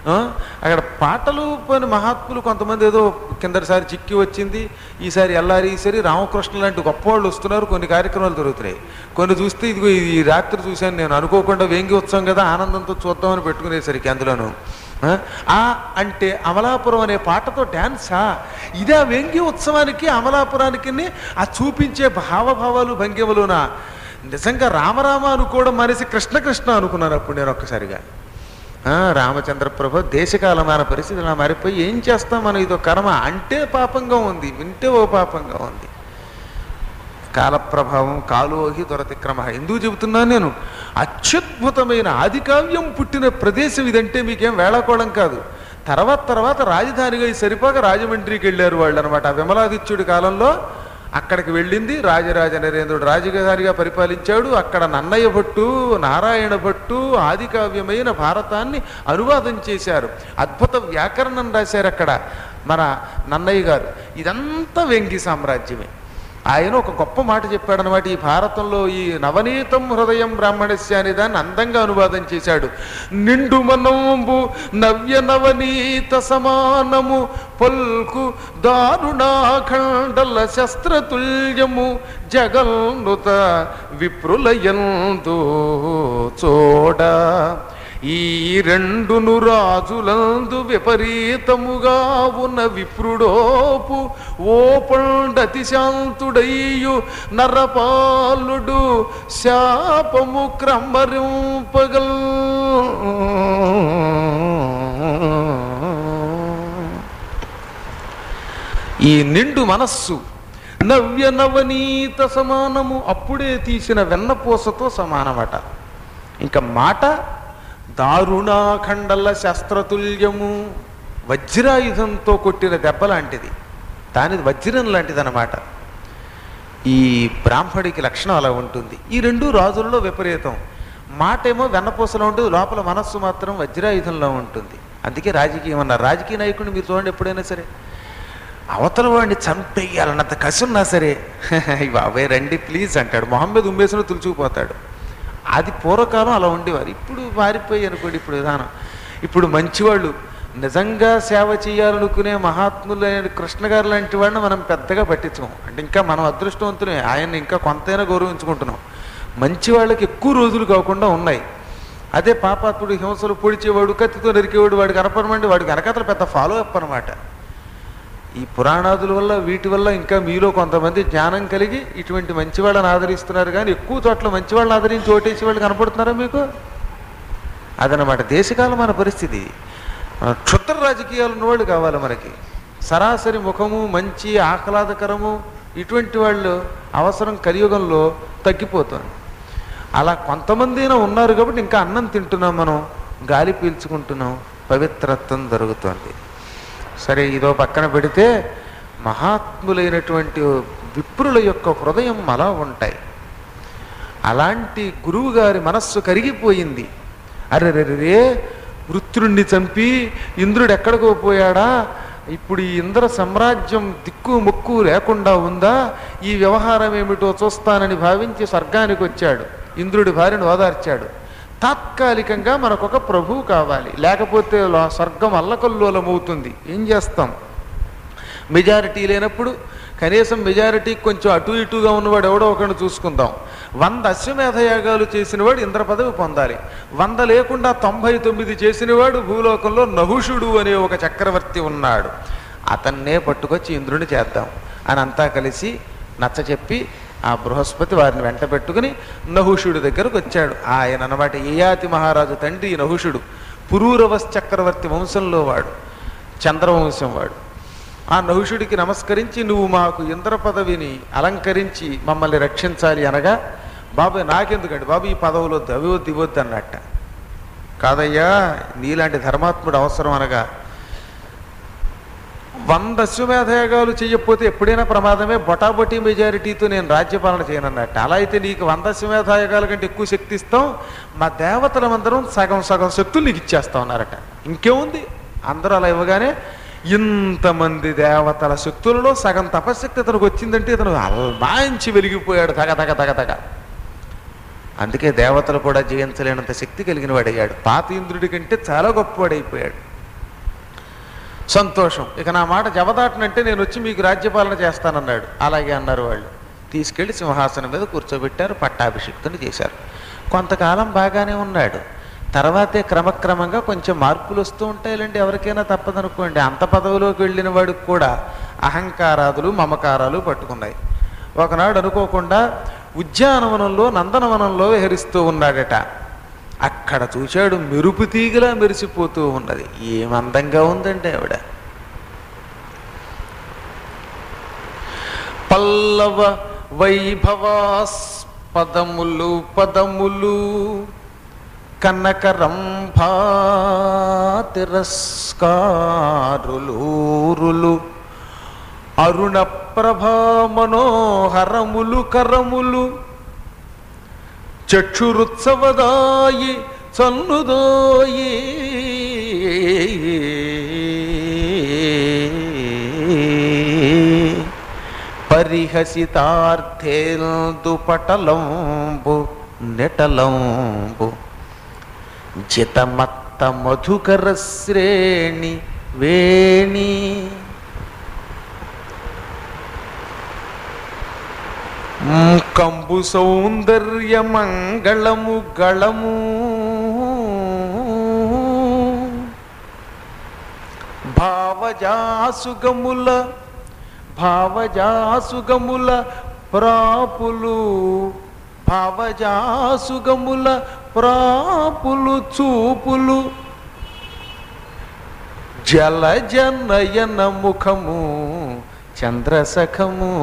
[SPEAKER 2] ఆ, అక్కడ పాటలు పోయిన మహాత్ములు కొంతమంది ఏదో కిందటిసారి చిక్కి వచ్చింది ఈసారి ఎల్లారి ఈసారి రామకృష్ణ లాంటి గొప్పవాళ్ళు వస్తున్నారు కొన్ని కార్యక్రమాలు జరుగుతున్నాయి కొన్ని చూస్తే ఇదిగో ఈ రాత్రి చూశాను నేను అనుకోకుండా వేంగి ఉత్సవం కదా ఆనందంతో చూద్దామని పెట్టుకునేసరికి అందులోను ఆ, ఆ అంటే అమలాపురం అనే పాటతో డ్యాన్సా ఇదే ఆ వ్యంగ్య ఉత్సవానికి అమలాపురానికి ఆ చూపించే భావభావాలు భంగిమలునా నిజంగా రామరామ అనుకోవడం మనిషి కృష్ణ కృష్ణ అనుకున్నాను అప్పుడు నేను ఒక్కసారిగా ఆ, రామచంద్ర ప్రభు దేశకాలమైన పరిస్థితి ఇలా మారిపోయి ఏం చేస్తాం మనం ఇదో కర్మ అంటే పాపంగా ఉంది వింటే ఓ పాపంగా ఉంది కాలప్రభావం కాలోహి దొరతిక్రమ ఎందుకు చెబుతున్నాను నేను అత్యద్భుతమైన ఆదికావ్యం పుట్టిన ప్రదేశం ఇదంటే మీకేం వేళాకోళం కాదు తర్వాత తర్వాత రాజధానిగా ఈ సరిపోక రాజమండ్రికి వెళ్ళారు వాళ్ళు అనమాట విమలాదిత్యుడి కాలంలో అక్కడికి వెళ్ళింది రాజరాజ నరేంద్రుడు రాజధానిగా పరిపాలించాడు అక్కడ నన్నయ్య భట్టు నారాయణ భట్టు ఆదికావ్యమైన భారతాన్ని అనువాదం చేశారు అద్భుత వ్యాకరణం రాశారు అక్కడ మన నన్నయ్య గారు ఇదంతా వెంగి సామ్రాజ్యమే ఆయన ఒక గొప్ప మాట చెప్పాడు అనమాట ఈ భారతంలో ఈ నవనీతం హృదయం బ్రాహ్మణస్య అనే దాన్ని అందంగా అనువాదం చేశాడు నిండు మనంబు నవ్య నవనీత సమానము పల్కు దారుణాఖండల శస్త్రతుల్యము జగల్నుత విప్రులయందు చూడ ఈ రెండును రాజులందు విపరీతముగా ఉన్న విప్రుడోపు ఓ పండతి శాంతుడయ్యు నరపాలుడు శాపము క్రమరింపగల్ ఈ నిండు మనస్సు నవ్య నవనీత సమానము అప్పుడే తీసిన వెన్నపూసతో సమానమట ఇంకా మాట దారుణాఖండల శస్త్రతుల్యము వజ్రాయుధంతో కొట్టిన దెబ్బ లాంటిది దానిది వజ్రం లాంటిదన్నమాట ఈ బ్రాహ్మడికి లక్షణం అలా ఉంటుంది ఈ రెండు రాజుల్లో విపరీతం మాట ఏమో వెన్నపూసలో ఉంటుంది లోపల మనస్సు మాత్రం వజ్రాయుధంలో ఉంటుంది అందుకే రాజకీయం అన్నారు రాజకీయ నాయకుడిని మీరు చూడండి ఎప్పుడైనా సరే అవతల వాడిని చంపేయాలన్నంత కసి ఉన్నా సరే "ఈ బాబాయ్ రండి ప్లీజ్ అంటాడు మొహమ్మద్ ఉమ్మేసిన తులుచుకుపోతాడు అది పూర్వకాలం అలా ఉండేవారు ఇప్పుడు మారిపోయి అనుకోండి ఇప్పుడు విధానం ఇప్పుడు మంచివాళ్ళు నిజంగా సేవ చేయాలనుకునే మహాత్ములైన కృష్ణ గారు లాంటి వాడిని మనం పెద్దగా పట్టించుకోం అంటే ఇంకా మనం అదృష్టవంతులే ఆయన ఇంకా కొంతైనా గౌరవించుకుంటున్నాం మంచి వాళ్ళకి ఎక్కువ రోజులు కాకుండా ఉన్నాయి అదే పాపాత్ముడు హింసలు పొడిచేవాడు కత్తితో నరికేవాడు వాడికి కనపడమండి వాడికి వెనకాతల పెద్ద ఫాలో అప్ అనమాట ఈ పురాణాదుల వల్ల వీటి వల్ల ఇంకా మీలో కొంతమంది జ్ఞానం కలిగి ఇటువంటి మంచి వాళ్ళని ఆదరిస్తున్నారు కానీ ఎక్కువ చోట్ల మంచి వాళ్ళని ఆదరించి ఓటేసి వాళ్ళు కనపడుతున్నారా మీకు అదనమాట దేశకాలం మన పరిస్థితి మన క్షుద్ర రాజకీయాలు ఉన్నవాళ్ళు కావాలి మనకి సరాసరి ముఖము మంచి ఆహ్లాదకరము ఇటువంటి వాళ్ళు అవసరం కలియుగంలో తగ్గిపోతుంది అలా కొంతమందినా ఉన్నారు కాబట్టి ఇంకా అన్నం తింటున్నాం మనం గాలి పీల్చుకుంటున్నాం పవిత్రత్వం జరుగుతోంది సరే ఇదో పక్కన పెడితే మహాత్ములైనటువంటి విప్రుల యొక్క హృదయం అలా ఉంటాయి అలాంటి గురువు గారి మనస్సు కరిగిపోయింది అరెరెరే వృత్రుణ్ణి చంపి ఇంద్రుడు ఎక్కడికో పోయాడా ఇప్పుడు ఈ ఇంద్ర సామ్రాజ్యం దిక్కు ముక్కు లేకుండా ఉందా ఈ వ్యవహారం ఏమిటో చూస్తానని భావించి స్వర్గానికి వచ్చాడు ఇంద్రుడి భార్యను ఓదార్చాడు తాత్కాలికంగా మనకొక ప్రభువు కావాలి లేకపోతే లో- స్వర్గం అల్లకల్లోలమవుతుంది ఏం చేస్తాం మెజారిటీ లేనప్పుడు కనీసం మెజారిటీకి కొంచెం అటు ఇటుగా ఉన్నవాడు ఎవడో ఒకరిని చూసుకుందాం వంద అశ్వమేధ యాగాలు చేసినవాడు ఇంద్ర పదవి పొందాలి వంద లేకుండా తొంభై తొమ్మిది చేసినవాడు భూలోకంలో నహుషుడు అనే ఒక చక్రవర్తి ఉన్నాడు అతన్నే పట్టుకొచ్చి ఇంద్రుని చేద్దాం అని అంతా కలిసి నచ్చ చెప్పి ఆ బృహస్పతి వారిని వెంట పెట్టుకుని నహుషుడి దగ్గరకు వచ్చాడు ఆయన అన్నమాట ఏయాతి మహారాజు తండ్రి ఈ నహుషుడు పురూరవస్ చక్రవర్తి వంశంలో వాడు చంద్రవంశం వాడు ఆ నహుషుడికి నమస్కరించి నువ్వు మాకు ఇంద్ర పదవిని అలంకరించి మమ్మల్ని రక్షించాలి అనగా బాబాయ్ నాకెందుకండి బాబు ఈ పదవులో దవివద్దు ఇవ్వద్దు అన్నట్ట కాదయ్యా నీలాంటి ధర్మాత్ముడు అవసరం అనగా వంద అశ్వమేధయాగాలు చేయకపోతే ఎప్పుడైనా ప్రమాదమే బొటాబొటీ మెజారిటీతో నేను రాజ్యపాలన చేయనన్నట్టు అలా అయితే నీకు వంద అశ్వమేధయాగాల కంటే ఎక్కువ శక్తి ఇస్తాం మా దేవతలమందరం సగం సగం శక్తులు నీకు ఇచ్చేస్తాం అన్నారట ఇంకేముంది అందరూ అలా ఇవ్వగానే ఇంతమంది దేవతల శక్తులలో సగం తపశక్తి ఇతనికి వచ్చిందంటే ఇతను అల్మాయించి వెలిగిపోయాడు తగ తగ తగ తగ అందుకే దేవతలు కూడా జయించలేనంత శక్తి కలిగిన వాడయ్యాడు పాత ఇంద్రుడి కంటే చాలా గొప్పవాడైపోయాడు
[SPEAKER 1] సంతోషం ఇక నా మాట జవదాటనంటే నేను వచ్చి మీకు రాజ్యపాలన చేస్తానన్నాడు అలాగే అన్నారు వాళ్ళు తీసుకెళ్లి సింహాసనం మీద కూర్చోబెట్టారు పట్టాభిషిక్తుని చేశారు కొంతకాలం బాగానే ఉన్నాడు తర్వాతే క్రమక్రమంగా కొంచెం మార్పులు వస్తూ ఉంటాయిలేండి ఎవరికైనా తప్పదనుకోండి అంత పదవిలోకి వెళ్ళిన వాడికి కూడా అహంకారాదులు మమకారాలు పట్టుకున్నాయి ఒకనాడు అనుకోకుండా ఉద్యానవనంలో నందనవనంలో విహరిస్తూ ఉన్నాడట అక్కడ చూశాడు మెరుపు తీగలా మెరిసిపోతూ ఉన్నది ఏమందంగా ఉందండి ఆవిడ పల్లవ వైభవాస్ పదములు పదములు కనకరంభా తిరస్కారులూరులు అరుణ ప్రభా మనోహరములు కరములు చక్షురుత్సవదాయి చన్నుదోయి పరిహసితార్థేందు పటలంబు నెటలంబు జితమత్త మధుకర శ్రేణి వేణి మ్, కంబు సౌందర్య మంగళము గళము భావజాసుగముల భావజాసుగముల ప్రాపులు భావజాసుగముల ప్రాపులు చూపులు జలజనయన ముఖము చంద్రసఖము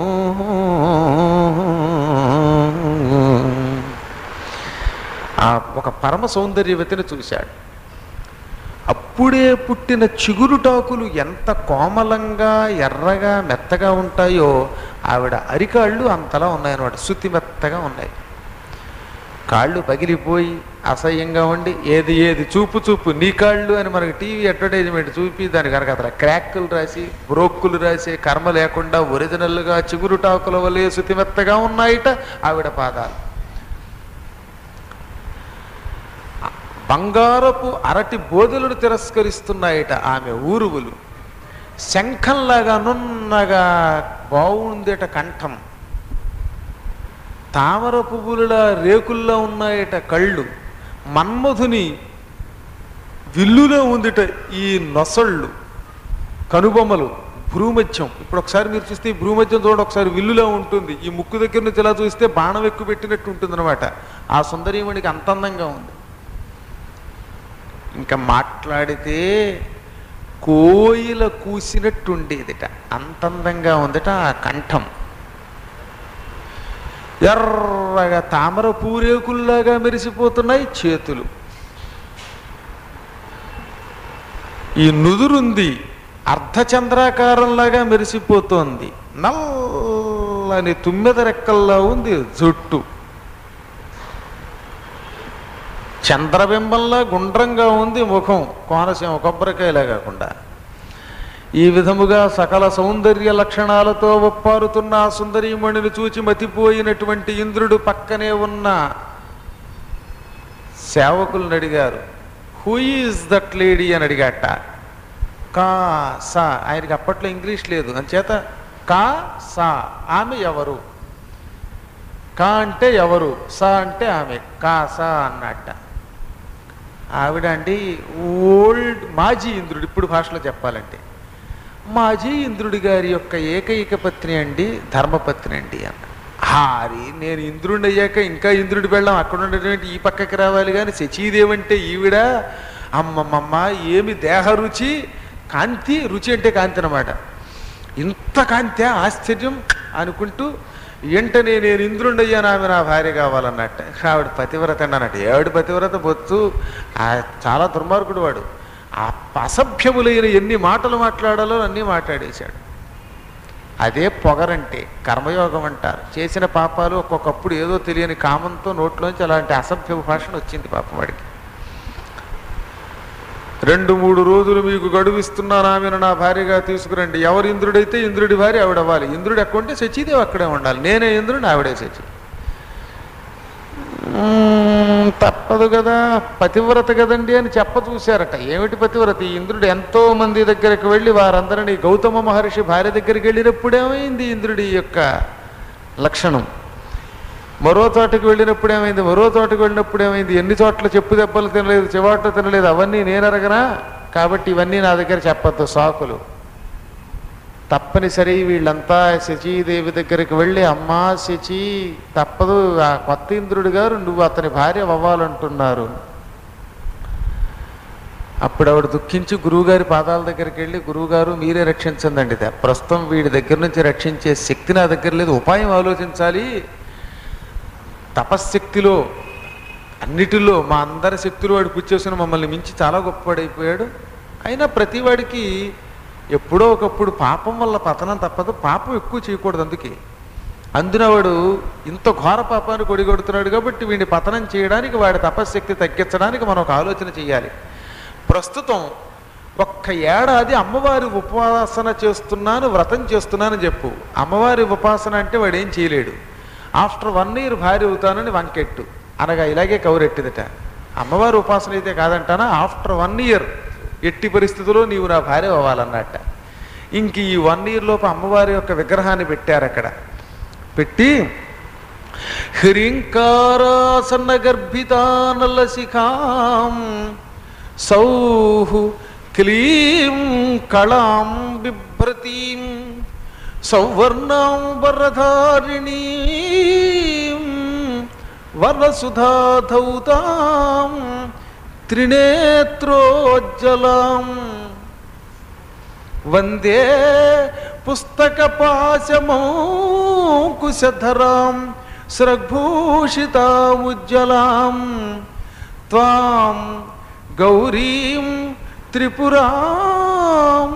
[SPEAKER 1] ఆ ఒక పరమ సౌందర్యవతిని చూశాడు అప్పుడే పుట్టిన చిగురుటాకులు ఎంత కోమలంగా ఎర్రగా మెత్తగా ఉంటాయో ఆవిడ అరికాళ్ళు అంతలా ఉన్నాయన్నమాట శుతి మెత్తగా ఉన్నాయి కాళ్ళు పగిలిపోయి అసహ్యంగా ఉండి ఏది ఏది చూపు చూపు నీ కాళ్ళు అని మనకి టీవీ అడ్వర్టైజ్మెంట్ చూపి దానికి కనుక అతను క్రాక్కులు రాసి బ్రోక్కులు రాసి కర్మ లేకుండా ఒరిజినల్గా చిగురుటాకుల వలె శుతిమెత్తగా ఉన్నాయిట ఆవిడ పాదాలు బంగారపు అరటి బోధులను తిరస్కరిస్తున్నాయిట ఆమె ఊరువులు శంఖంలాగా నున్నగా బాగుందేట కంఠం తామర పువ్వుల రేకుల్లో ఉన్నాయట కళ్ళు మన్మధుని విల్లులో ఉందిట ఈ నొసళ్ళు కనుబొమ్మలు భ్రూమధ్యం ఇప్పుడు ఒకసారి మీరు చూస్తే ఈ భ్రూమధ్యం చూడండి ఒకసారి విల్లులో ఉంటుంది ఈ ముక్కు దగ్గర నుంచి ఇలా చూస్తే బాణం ఎక్కువ పెట్టినట్టు ఉంటుంది ఆ సుందరీమణికి అంత అందంగా ఉంది ఇంకా మాట్లాడితే కోయిల కూసినట్టు ఉండేదిట అంత అందంగా ఉందిట ఆ కంఠం ఎర్రగా తామర పూరేకుల్లాగా మెరిసిపోతున్నాయి చేతులు ఈ నుదురుంది అర్ధచంద్రాకారంలాగా మెరిసిపోతోంది నల్లని తుమ్మెద రెక్కల్లా ఉంది జుట్టు చంద్రబింబంలా గుండ్రంగా ఉంది ముఖం కోనసీమ కొబ్బరికాయలా కాకుండా ఈ విధముగా సకల సౌందర్య లక్షణాలతో ఒప్పారుతున్న ఆ సుందరీమణిని చూచి మతిపోయినటువంటి ఇంద్రుడు పక్కనే ఉన్న సేవకులను అడిగారు హూ ఈజ్ దట్ లేడీ అని అడిగాట కా సా ఆయనకి అప్పట్లో ఇంగ్లీష్ లేదు అంచేత కా సా ఆమె ఎవరు కా అంటే ఎవరు సా అంటే ఆమె కా సా అన్నట్ట ఆవిడ అండి ఓల్డ్ మాజీ ఇంద్రుడు ఇప్పుడు భాషలో చెప్పాలంటే మాజీ ఇంద్రుడి గారి యొక్క ఏకైక పత్ని అండి ధర్మపత్ని అండి అన్న హారి నేను ఇంద్రుడిని అయ్యాక ఇంకా ఇంద్రుడి వెళ్ళాం అక్కడ ఉండేటువంటి ఈ పక్కకి రావాలి కానీ శచీదేవంటే ఈవిడ అమ్మమ్మమ్మ ఏమి దేహ రుచి కాంతి రుచి అంటే కాంతి అనమాట ఇంత కాంతి ఆశ్చర్యం అనుకుంటూ వెంటనే నేను ఇంద్రుండి అయ్యాను ఆమె నా భార్య కావాలన్నట్ట ఆవిడ పతివ్రత అండి అన్నట్టు ఏవిడ పతివ్రత బొత్తు ఆ చాలా దుర్మార్గుడు వాడు ఆ అసభ్యములైన ఎన్ని మాటలు మాట్లాడాలో అన్నీ మాట్లాడేశాడు అదే పొగరంటే కర్మయోగం అంటారు చేసిన పాపాలు ఒక్కొక్కప్పుడు ఏదో తెలియని కామంతో నోట్లోంచి అలాంటి అసభ్య భాషణ వచ్చింది పాపం వాడికి రెండు మూడు రోజులు మీకు గడువిస్తున్నాను ఆమెను నా భార్యగా తీసుకురండి ఎవరు ఇంద్రుడైతే ఇంద్రుడి భార్య ఆవిడ అవ్వాలి ఇంద్రుడు ఎక్కడుంటే శచీదేవి అక్కడే ఉండాలి నేనే ఇంద్రుడు ఆవిడే శచి మ్మ్. "మ్మ్, తప్పదు కదా పతివ్రత కదండి అని చెప్ప చూశారట ఏమిటి పతివ్రత ఈ ఇంద్రుడు ఎంతో మంది దగ్గరికి వెళ్ళి వారందరినీ గౌతమ మహర్షి భార్య దగ్గరికి వెళ్ళినప్పుడేమైంది ఇంద్రుడి యొక్క లక్షణం మరో తోటకి వెళ్ళినప్పుడు ఏమైంది మరో తోటకి వెళ్ళినప్పుడు ఏమైంది ఎన్ని చోట్ల చెప్పు దెబ్బలు తినలేదు చివాట్లు తినలేదు అవన్నీ నేను అరగనా కాబట్టి ఇవన్నీ నా దగ్గర చెప్పొద్దు సాకులు తప్పనిసరి వీళ్ళంతా శచీదేవి దగ్గరికి వెళ్ళి అమ్మా శచి తప్పదు ఆ కొత్త ఇంద్రుడు గారు నువ్వు అతని భార్య అవ్వాలంటున్నారు అప్పుడు ఆవిడ దుఃఖించి గురువుగారి పాదాల దగ్గరికి వెళ్ళి గురువుగారు మీరే రక్షించండి ఇది ప్రస్తుతం వీడి దగ్గర నుంచి రక్షించే శక్తి నా దగ్గర లేదు ఉపాయం ఆలోచించాలి తపశ్శక్తిలో అన్నిటిలో మా అందరి శక్తులు వాడు పుచ్చేసిన మమ్మల్ని మించి చాలా గొప్పవాడైపోయాడు అయినా ప్రతివాడికి ఎప్పుడో ఒకప్పుడు పాపం వల్ల పతనం తప్పదు పాపం ఎక్కువ చేయకూడదు అందుకే అందున వాడు ఇంత ఘోర పాపాన్ని కొడిగొడుతున్నాడు కాబట్టి వీడిని పతనం చేయడానికి వాడి తపశ్శక్తి తగ్గించడానికి మనం ఒక ఆలోచన చేయాలి ప్రస్తుతం ఒక్క ఏడాది అమ్మవారి ఉపాసన చేస్తున్నాను వ్రతం చేస్తున్నానని చెప్పు అమ్మవారి ఉపాసన అంటే వాడు ఏం చేయలేడు ఆఫ్టర్ వన్ ఇయర్ భార్య అవుతానని వంకెట్టు అనగా ఇలాగే కౌరెట్టిదట అమ్మవారి ఉపాసన అయితే కాదంటానా ఆఫ్టర్ వన్ ఇయర్ ఎట్టి పరిస్థితుల్లో నీవు నా భార్య అవ్వాలన్నట్ట ఇంక ఈ వన్ ఇయర్ లోపు అమ్మవారి యొక్క విగ్రహాన్ని పెట్టారు అక్కడ పెట్టి హ్రీంకారాసన్న గర్భితానల శిఖాం సౌహు క్లీం కళాం బిభ్రతీం సౌవర్ణాం వరధారిణీ వరసుధాధౌతాం త్రినేత్రోజ్జలాం వందే పుస్తకపాశమౌకుశధరాం స్రగ్భూషితాముజ్జలాం త్వాం గౌరీం త్రిపురాం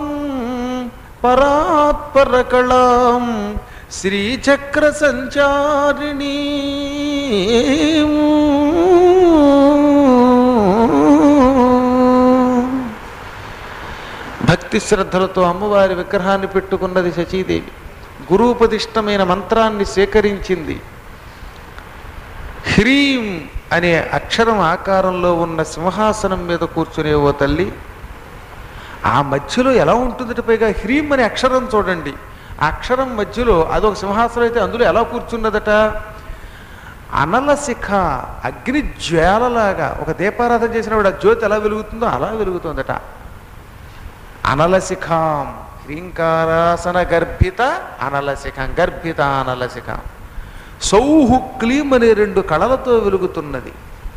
[SPEAKER 1] పరాత్పరకళాం శ్రీచక్ర సంచారిణీ భక్తి శ్రద్ధలతో అమ్మవారి విగ్రహాన్ని పెట్టుకున్నది శచీదేవి గురూపదిష్టమైన మంత్రాన్ని సేకరించింది హ్రీం అనే అక్షరం ఆకారంలో ఉన్న సింహాసనం మీద కూర్చునే ఓ తల్లి ఆ మధ్యలో ఎలా ఉంటుందట పైగా హ్రీం అనే అక్షరం చూడండి ఆ అక్షరం మధ్యలో అదొక సింహాసనం అయితే అందులో ఎలా కూర్చున్నదట అనలశిఖ అగ్ని జ్వాలలాగా ఒక దీపారాధన చేసినప్పుడు ఆ జ్యోతి ఎలా వెలుగుతుందో అలా వెలుగుతుందట అనలశిఖాం హ్రీంకారాసన గర్భిత అనలశిఖం గర్భిత అనలశిఖం సౌహు క్లీం అనే రెండు కళలతో వెలుగుతున్నది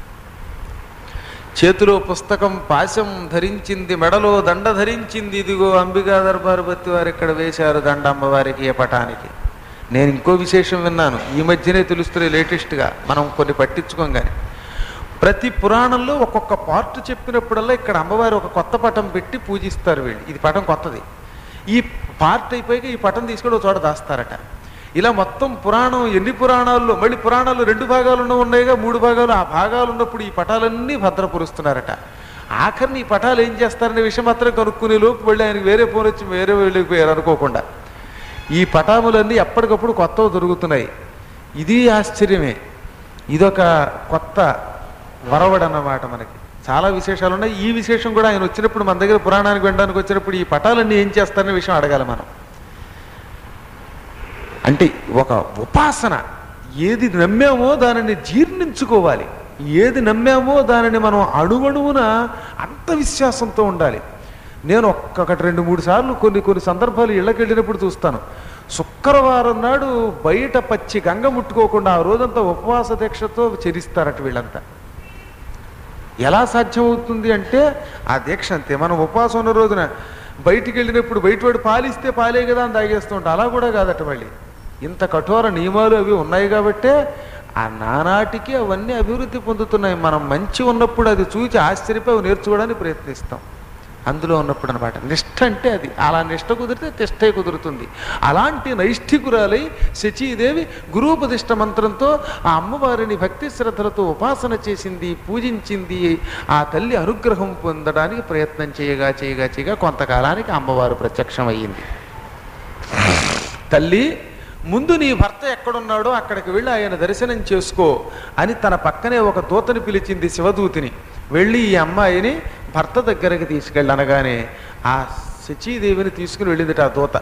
[SPEAKER 1] చేతిలో పుస్తకం పాశం ధరించింది మెడలో దండ ధరించింది ఇదిగో అంబికా దర్బారు బత్తి వారు ఇక్కడ వేశారు దండ అమ్మవారికి ఏ పటానికి నేను ఇంకో విశేషం విన్నాను ఈ మధ్యనే తెలుస్తున్నాయి లేటెస్ట్గా మనం కొన్ని పట్టించుకోం కానీ ప్రతి పురాణంలో ఒక్కొక్క పార్ట్ చెప్పినప్పుడల్లా ఇక్కడ అమ్మవారి ఒక కొత్త పటం పెట్టి పూజిస్తారు వీళ్ళు ఇది పటం కొత్తది ఈ పార్ట్ అయిపోయాక ఈ పటం తీసుకొని ఒక చోట దాస్తారట ఇలా మొత్తం పురాణం ఎన్ని పురాణాల్లో మళ్ళీ పురాణాలు రెండు భాగాలు ఉన్న ఉన్నాయిగా మూడు భాగాలు ఆ భాగాలు ఉన్నప్పుడు ఈ పటాలన్నీ భద్రపరుస్తున్నారట ఆఖరిని ఈ పటాలు ఏం చేస్తారనే విషయం మాత్రం కనుక్కునే లోపు వెళ్ళి ఆయనకి వేరే ఫోన్ వచ్చి వేరే వెళ్ళిపోయారు అనుకోకుండా ఈ పటాములన్నీ ఎప్పటికప్పుడు కొత్తవి దొరుకుతున్నాయి ఇది ఆశ్చర్యమే ఇదొక కొత్త వరవడు అన్నమాట మనకి చాలా విశేషాలు ఉన్నాయి ఈ విశేషం కూడా ఆయన వచ్చినప్పుడు మన దగ్గర పురాణానికి వినడానికి వచ్చినప్పుడు ఈ పటాలన్నీ ఏం చేస్తారనే విషయం అడగాలి మనం అంటే ఒక ఉపాసన ఏది నమ్మామో దానిని జీర్ణించుకోవాలి ఏది నమ్మామో దానిని మనం అణువణువున అంత విశ్వాసంతో ఉండాలి నేను ఒక్కొక్కటి రెండు మూడు సార్లు కొన్ని కొన్ని సందర్భాలు ఇళ్ళకి వెళ్ళినప్పుడు చూస్తాను శుక్రవారం నాడు బయట పచ్చి గంగ ముట్టుకోకుండా ఆ రోజంతా ఉపవాస దీక్షతో చరిస్తారట వీళ్ళంతా ఎలా సాధ్యమవుతుంది అంటే ఆ దీక్ష అంతే మనం ఉపవాసం ఉన్న రోజున బయటికి వెళ్ళినప్పుడు బయట వాడు పాలిస్తే పాలే కదా అని తాగేస్తూ ఉంటాం అలా కూడా కాదట మళ్ళీ ఇంత కఠోర నియమాలు అవి ఉన్నాయి కాబట్టే ఆ నానాటికి అవన్నీ అభివృద్ధి పొందుతున్నాయి మనం మంచి ఉన్నప్పుడు అది చూసి ఆశ్చర్యపోయి అవి నేర్చుకోవడానికి ప్రయత్నిస్తాం అందులో ఉన్నప్పుడు అనమాట నిష్ఠ అంటే అది అలా నిష్ఠ కుదిరితే తిష్టే కుదురుతుంది అలాంటి నైష్ఠికురాలై శచీదేవి గురూపదిష్ట మంత్రంతో ఆ అమ్మవారిని భక్తి శ్రద్ధలతో ఉపాసన చేసింది పూజించింది ఆ తల్లి అనుగ్రహం పొందడానికి ప్రయత్నం చేయగా చేయగా చేయగా కొంతకాలానికి అమ్మవారు ప్రత్యక్షమయ్యింది తల్లి ముందు నీ భర్త ఎక్కడున్నాడో అక్కడికి వెళ్ళి ఆయన దర్శనం చేసుకో అని తన పక్కనే ఒక దూతని పిలిచింది శివదూతిని వెళ్ళి ఈ అమ్మాయిని భర్త దగ్గరికి తీసుకెళ్ళి అనగానే ఆ శచీదేవిని తీసుకుని వెళ్ళిందిట ఆ దూత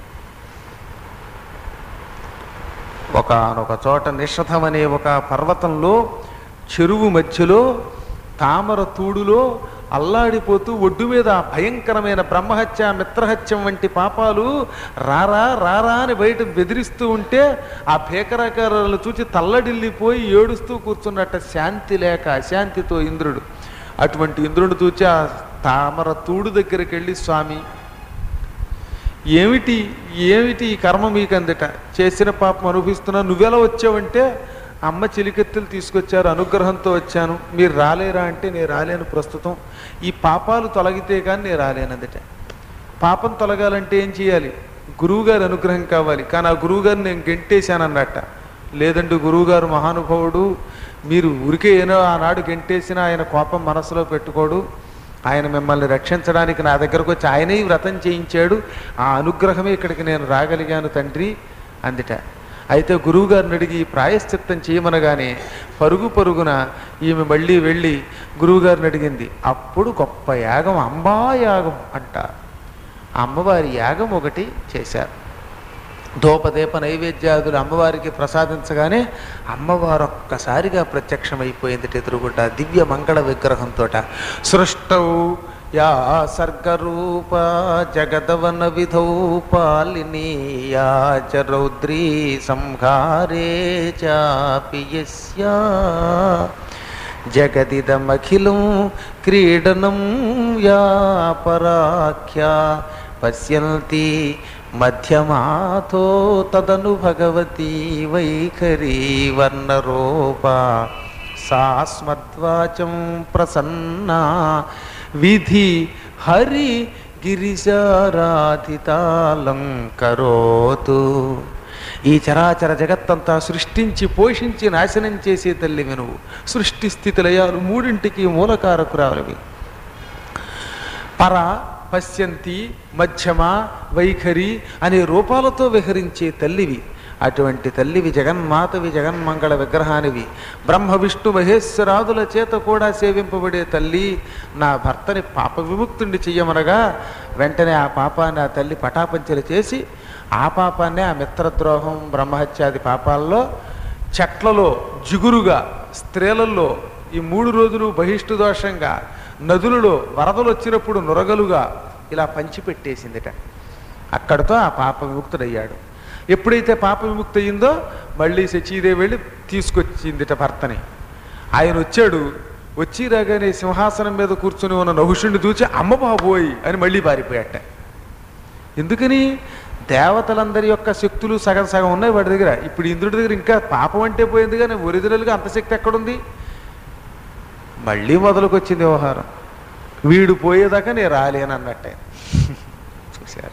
[SPEAKER 1] ఒకనొక చోట నిషధం అనే ఒక పర్వతంలో చెరువు మధ్యలో తామర తూడులో అల్లాడిపోతూ ఒడ్డు మీద ఆ భయంకరమైన బ్రహ్మహత్య మిత్రహత్యం వంటి పాపాలు రారా రారా అని బయట బెదిరిస్తూ ఉంటే ఆ భీకరకారాలను చూచి తల్లడిల్లిపోయి ఏడుస్తూ కూర్చున్నట్ట శాంతి లేక అశాంతితో ఇంద్రుడు అటువంటి ఇంద్రుడు చూచి ఆ తామర తూడు దగ్గరికి వెళ్ళి స్వామి ఏమిటి ఏమిటి ఈ కర్మ మీకు అందట చేసిన పాపం అనుభవిస్తున్నా నువ్వెలా వచ్చావంటే అమ్మ చిలికెత్తులు తీసుకొచ్చారు అనుగ్రహంతో వచ్చాను మీరు రాలేరా అంటే నేను రాలేను ప్రస్తుతం ఈ పాపాలు తొలగితే కానీ నేను రాలేనందట పాపం తొలగాలంటే ఏం చేయాలి గురువుగారి అనుగ్రహం కావాలి కానీ ఆ గురువుగారిని నేను గెంటేశానన్నట్ట లేదండి గురువుగారు మహానుభావుడు మీరు ఊరికే ఏనో ఆనాడు గెంటేసిన ఆయన కోపం మనసులో పెట్టుకోడు ఆయన మిమ్మల్ని రక్షించడానికి నా దగ్గరకు వచ్చి ఆయనే ఈ వ్రతం చేయించాడు ఆ అనుగ్రహమే ఇక్కడికి నేను రాగలిగాను తండ్రి అందుట అయితే గురువుగారిని అడిగి ఈ ప్రాయశ్చిత్తం చేయమనగానే పరుగు పరుగున ఈమె మళ్ళీ వెళ్ళి గురువుగారిని అడిగింది అప్పుడు గొప్ప యాగం అంబా యాగం అంట ఆ అమ్మవారి యాగం ఒకటి చేశారు ధూపదీప నైవేద్యాదులు అమ్మవారికి ప్రసాదించగానే అమ్మవారు ఒక్కసారిగా ప్రత్యక్షమైపోయింది ఎదురుగుంట దివ్య మంగళ విగ్రహంతో సృష్టౌ యా సర్గరూప జగదవన విధౌ పాలిని యా చ రౌద్రీ సంహారే చాపి యస్యా జగదిదమఖిలం క్రీడనం యా పరాఖ్యా పశ్యంతి మధ్యమాతో తదను భగవతి వైఖరీ వర్ణరూప సాస్మద్వాచం ప్రసన్నా విధి హరి గిరిజారాధితాలం కరోతు ఈ చరాచర జగత్తంతా సృష్టించి పోషించి నాశనం చేసే తల్లి నువ్వు సృష్టి స్థితి లయాలు మూడింటికి మూలకారకురాలవి పర పశ్యంతి మధ్యమ వైఖరి అనే రూపాలతో విహరించే తల్లివి అటువంటి తల్లివి జగన్మాతవి జగన్మంగళ విగ్రహానివి బ్రహ్మ విష్ణు మహేశ్వరాదుల చేత కూడా సేవింపబడే తల్లి నా భర్తని పాప విముక్తుడిని చెయ్యమనగా వెంటనే ఆ పాపాన్ని ఆ తల్లి పటాపంచలు చేసి ఆ పాపాన్నే ఆ మిత్రద్రోహం బ్రహ్మహత్యాది పాపాల్లో చెట్లలో జిగురుగా స్త్రీలలో ఈ మూడు రోజులు బహిష్టు దోషంగా నదులలో వరదలు వచ్చినప్పుడు నురగలుగా ఇలా పంచిపెట్టేసిందిట అక్కడితో ఆ పాప విముక్తుడయ్యాడు ఎప్పుడైతే పాప విముక్తి అయిందో మళ్ళీ శచీదేవి వెళ్ళి తీసుకొచ్చిందిట భర్తని ఆయన వచ్చాడు వచ్చి రాగానే సింహాసనం మీద కూర్చుని ఉన్న నహుషుణ్ణి చూచి అమ్మ బాబోయ్ అని మళ్ళీ పారిపోయాట ఎందుకని దేవతలందరి యొక్క శక్తులు సగం సగం ఉన్నాయి వాడి దగ్గర ఇప్పుడు ఇంద్రుడి దగ్గర ఇంకా పాపం అంటే పోయింది కానీ ఒరిజినల్గా అంత శక్తి ఎక్కడుంది మళ్ళీ మొదలుకొచ్చింది వ్యవహారం వీడు పోయేదాకా నేను రాలేనన్నట్టే చూశారు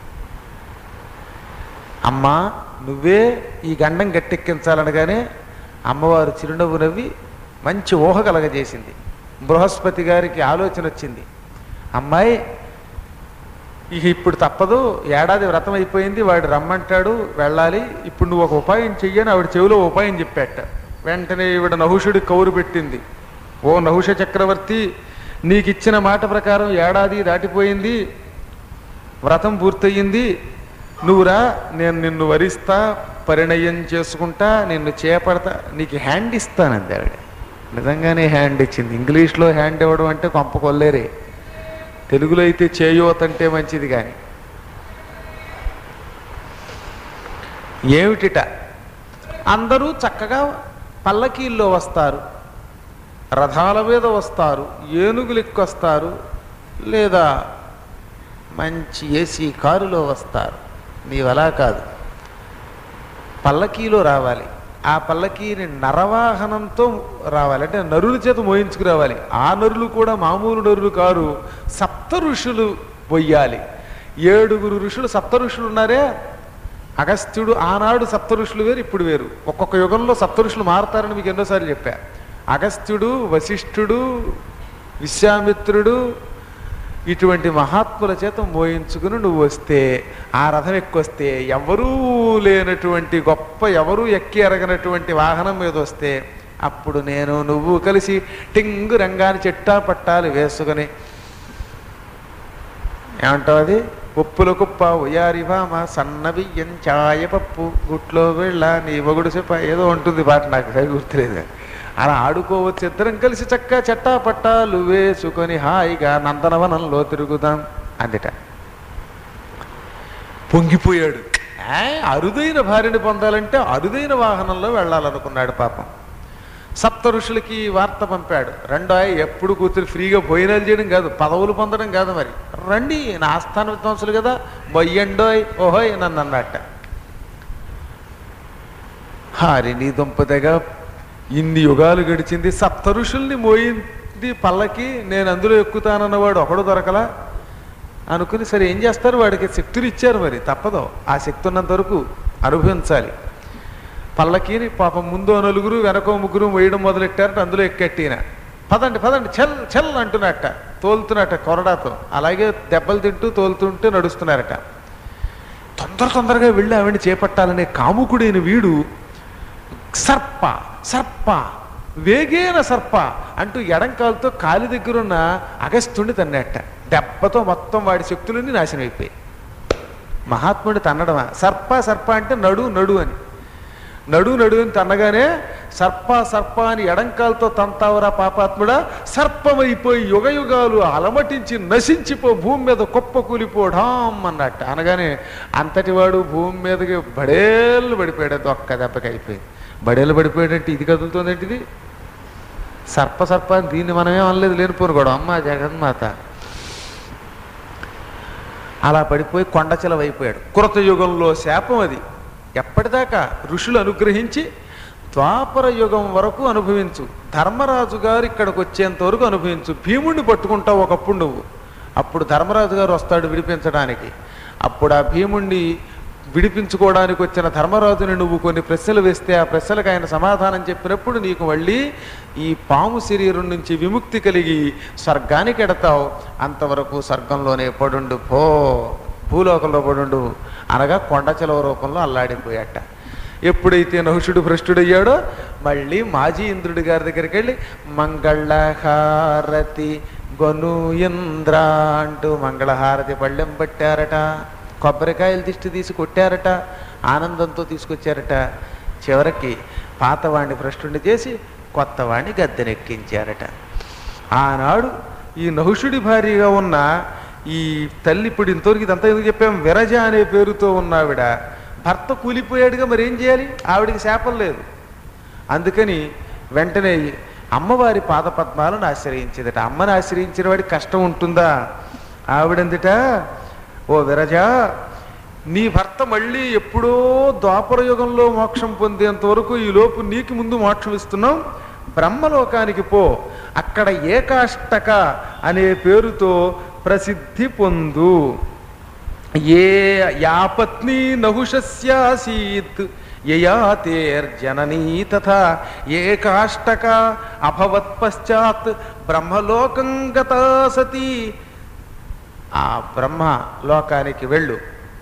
[SPEAKER 1] అమ్మా నువ్వే ఈ గండం గట్టెక్కించాలనగానే అమ్మవారు చిరునవ్వు నవ్వి మంచి ఊహ కలగజేసింది బృహస్పతి గారికి ఆలోచన వచ్చింది అమ్మాయి ఇక ఇప్పుడు తప్పదు ఏడాది వ్రతం అయిపోయింది వాడు రమ్మంటాడు వెళ్ళాలి ఇప్పుడు నువ్వు ఒక ఉపాయం చెయ్యని ఆవిడ చెవిలో ఉపాయం చెప్పాట వెంటనే ఈవిడ నహుషుడి కౌరు పెట్టింది ఓ నహుష చక్రవర్తి నీకు ఇచ్చిన మాట ప్రకారం ఏడాది దాటిపోయింది వ్రతం పూర్తయింది నువ్వురా నేను నిన్ను వరిస్తా పరిణయం చేసుకుంటా నిన్ను చేపడతా నీకు హ్యాండ్ ఇస్తానంది ఆవిడ నిజంగానే హ్యాండ్ ఇచ్చింది ఇంగ్లీష్లో హ్యాండ్ ఇవ్వడం అంటే కొంప కొల్లేరే తెలుగులో అయితే చేయూత అంటే మంచిది కానీ ఏమిటిట అందరూ చక్కగా పల్లకీల్లో వస్తారు రథాల మీద వస్తారు ఏనుగులు ఎక్కొస్తారు లేదా మంచి ఏసీ కారులో వస్తారు నీవు అలా కాదు పల్లకీలో రావాలి ఆ పల్లకీని నరవాహనంతో రావాలి అంటే నరుల చేత మోయించుకు రావాలి ఆ నరులు కూడా మామూలు నరులు కారు సప్త ఋషులు పొయ్యాలి ఏడుగురు ఋషులు సప్త ఋషులు ఉన్నారే అగస్త్యుడు ఆనాడు సప్త ఋషులు వేరు ఇప్పుడు వేరు ఒక్కొక్క యుగంలో సప్త ఋషులు మారతారని మీకు ఎన్నోసార్లు చెప్పా అగస్త్యుడు వశిష్ఠుడు విశ్వామిత్రుడు ఇటువంటి మహాత్ముల చేత మోయించుకుని నువ్వు వస్తే ఆ రథం ఎక్కొస్తే ఎవరూ లేనటువంటి గొప్ప ఎవరూ ఎక్కి ఎరగనటువంటి వాహనం మీద వస్తే అప్పుడు నేను నువ్వు కలిసి టింగు రంగాన్ని చెట్టా పట్టాలు వేసుకుని ఏమంటావు అది ఉప్పుల కుప్ప ఉయారివామ సన్న బియ్యం చాయ పప్పు గుట్లో వెళ్ళ నీ మొగుడు చెప్ప ఏదో ఉంటుంది పాట నాకు సరి గుర్తులేదు అలా ఆడుకోవచ్చు ఇద్దరం కలిసి చక్క చెట్టా పట్టాలు వేసుకొని హాయిగా నందనవనంలో తిరుగుదాం అందుట పొంగిపోయాడు ఏ, అరుదైన భార్యని పొందాలంటే అరుదైన వాహనంలో వెళ్ళాలనుకున్నాడు పాపం సప్త ఋషులకి వార్త పంపాడు రెండో ఎప్పుడు కూతురు ఫ్రీగా భోజనాలు చేయడం కాదు పదవులు పొందడం కాదు మరి రండి నా ఆస్థాన విద్వాంసులు కదా మొయ్యండోయ్ ఓహోయ్ నన్ను అన్నట్ట హారిని దుంపదగా ఇన్ని యుగాలు గడిచింది సప్త ఋషుల్ని మోయింది పల్లకి నేను అందులో ఎక్కుతానన్నవాడు ఒకడు దొరకలా అనుకుని సరే ఏం చేస్తారు వాడికి శక్తులు ఇచ్చారు మరి తప్పదు ఆ శక్తి ఉన్నంత వరకు అనుభవించాలి పల్లకీని పాపం ముందో నలుగురు వెనకో ముగ్గురు వేయడం మొదలెట్టారట అందులో ఎక్కెట్టిన పదండి పదండి చెల్ చెల్ అంటున్నట్ట తోలుతున్నట్ట కొరడాతో అలాగే దెబ్బలు తింటూ తోలుతుంటూ నడుస్తున్నారట తొందర తొందరగా వెళ్ళి ఆవిడని చేపట్టాలనే కాముకుడైన వీడు సర్ప సర్ప వేగేన సర్ప అంటూ ఎడంకాలతో కాలి దగ్గరున్న అగస్త్యుడిని తన్నట్ట దెబ్బతో మొత్తం వాడి శక్తులన్నీ నాశనం అయిపోయాయి మహాత్ముడి తన్నడమా సర్ప సర్ప అంటే నడు నడు అని నడు నడు అని తన్నగానే సర్ప సర్ప అని ఎడంకాలతో తంతావురా పాపాత్ముడా సర్పమైపోయి యుగ యుగాలు అలమటించి నశించిపో భూమి మీద కుప్ప కూలిపోడాం అన్నట్ట అనగానే అంతటి వాడు భూమి మీదకి బడేళ్ళు పడిపోయాడు ఒక్క దెబ్బకి అయిపోయింది బడేళ్ళు పడిపోయాడంటే ఇది కదులుతోందంటే ఇది సర్ప సర్ప అని దీన్ని మనమే అనలేదు లేనిపోను కూడా అమ్మ జగన్మాత అలా పడిపోయి కొండచెలవైపోయాడు కృత యుగంలో శాపం అది ఎప్పటిదాకా ఋషులు అనుగ్రహించి ద్వాపర యుగం వరకు అనుభవించు ధర్మరాజు గారు ఇక్కడికి వచ్చేంత వరకు అనుభవించు భీముడిని పట్టుకుంటావు ఒకప్పుడు నువ్వు అప్పుడు ధర్మరాజు గారు వస్తాడు విడిపించడానికి అప్పుడు ఆ భీముణ్ణి విడిపించుకోవడానికి వచ్చిన ధర్మరాజుని నువ్వు కొన్ని ప్రశ్నలు వేస్తే ఆ ప్రశ్నలకు ఆయన సమాధానం చెప్పినప్పుడు నీకు మళ్ళీ ఈ పాము శరీరం నుంచి విముక్తి కలిగి స్వర్గానికి ఎడతావు అంతవరకు స్వర్గంలోనే పడుండు పో భూలోకంలో పడుండు అనగా కొండ చెలవ రూపంలో అల్లాడిపోయాట ఎప్పుడైతే నహుషుడు భ్రష్టుడయ్యాడో మళ్ళీ మాజీ ఇంద్రుడి గారి దగ్గరికి వెళ్ళి మంగళహారతి గొను ఇంద్ర అంటూ మంగళహారతి పళ్ళెం పట్టారట కొబ్బరికాయలు దిష్టి తీసి కొట్టారట ఆనందంతో తీసుకొచ్చారట చివరికి పాతవాణ్ణి భ్రష్టుని చేసి కొత్తవాణ్ణి గద్దెనెక్కించారట ఆనాడు ఈ నహుషుడి భార్యగా ఉన్న ఈ తల్లి ఇప్పుడు ఇంతవరకు ఇదంతా ఎందుకు చెప్పాం విరజ అనే పేరుతో ఉన్న ఆవిడ భర్త కూలిపోయాడుగా మరి ఏం చేయాలి ఆవిడికి శాపం లేదు అందుకని వెంటనే అమ్మవారి పాదపద్మాలను ఆశ్రయించేదట అమ్మని ఆశ్రయించిన వాడికి కష్టం ఉంటుందా ఆవిడందిట ఓ విరజ నీ భర్త మళ్ళీ ఎప్పుడో ద్వాపర యుగంలో మోక్షం పొందేంత వరకు ఈ లోపు నీకు ముందు మోక్షం ఇస్తున్నాం బ్రహ్మలోకానికి పో అక్కడ ఏకాష్టక అనే పేరుతో ప్రసిద్ధి పొందు ఏ యా పత్ని నహుషస్యాసీత్ యయాతేర్జననీ తథా ఏకాష్టక అభవత్ పశ్చాత్ బ్రహ్మలోకం గతా సతీ ఆ బ్రహ్మ లోకానికి వెళ్ళు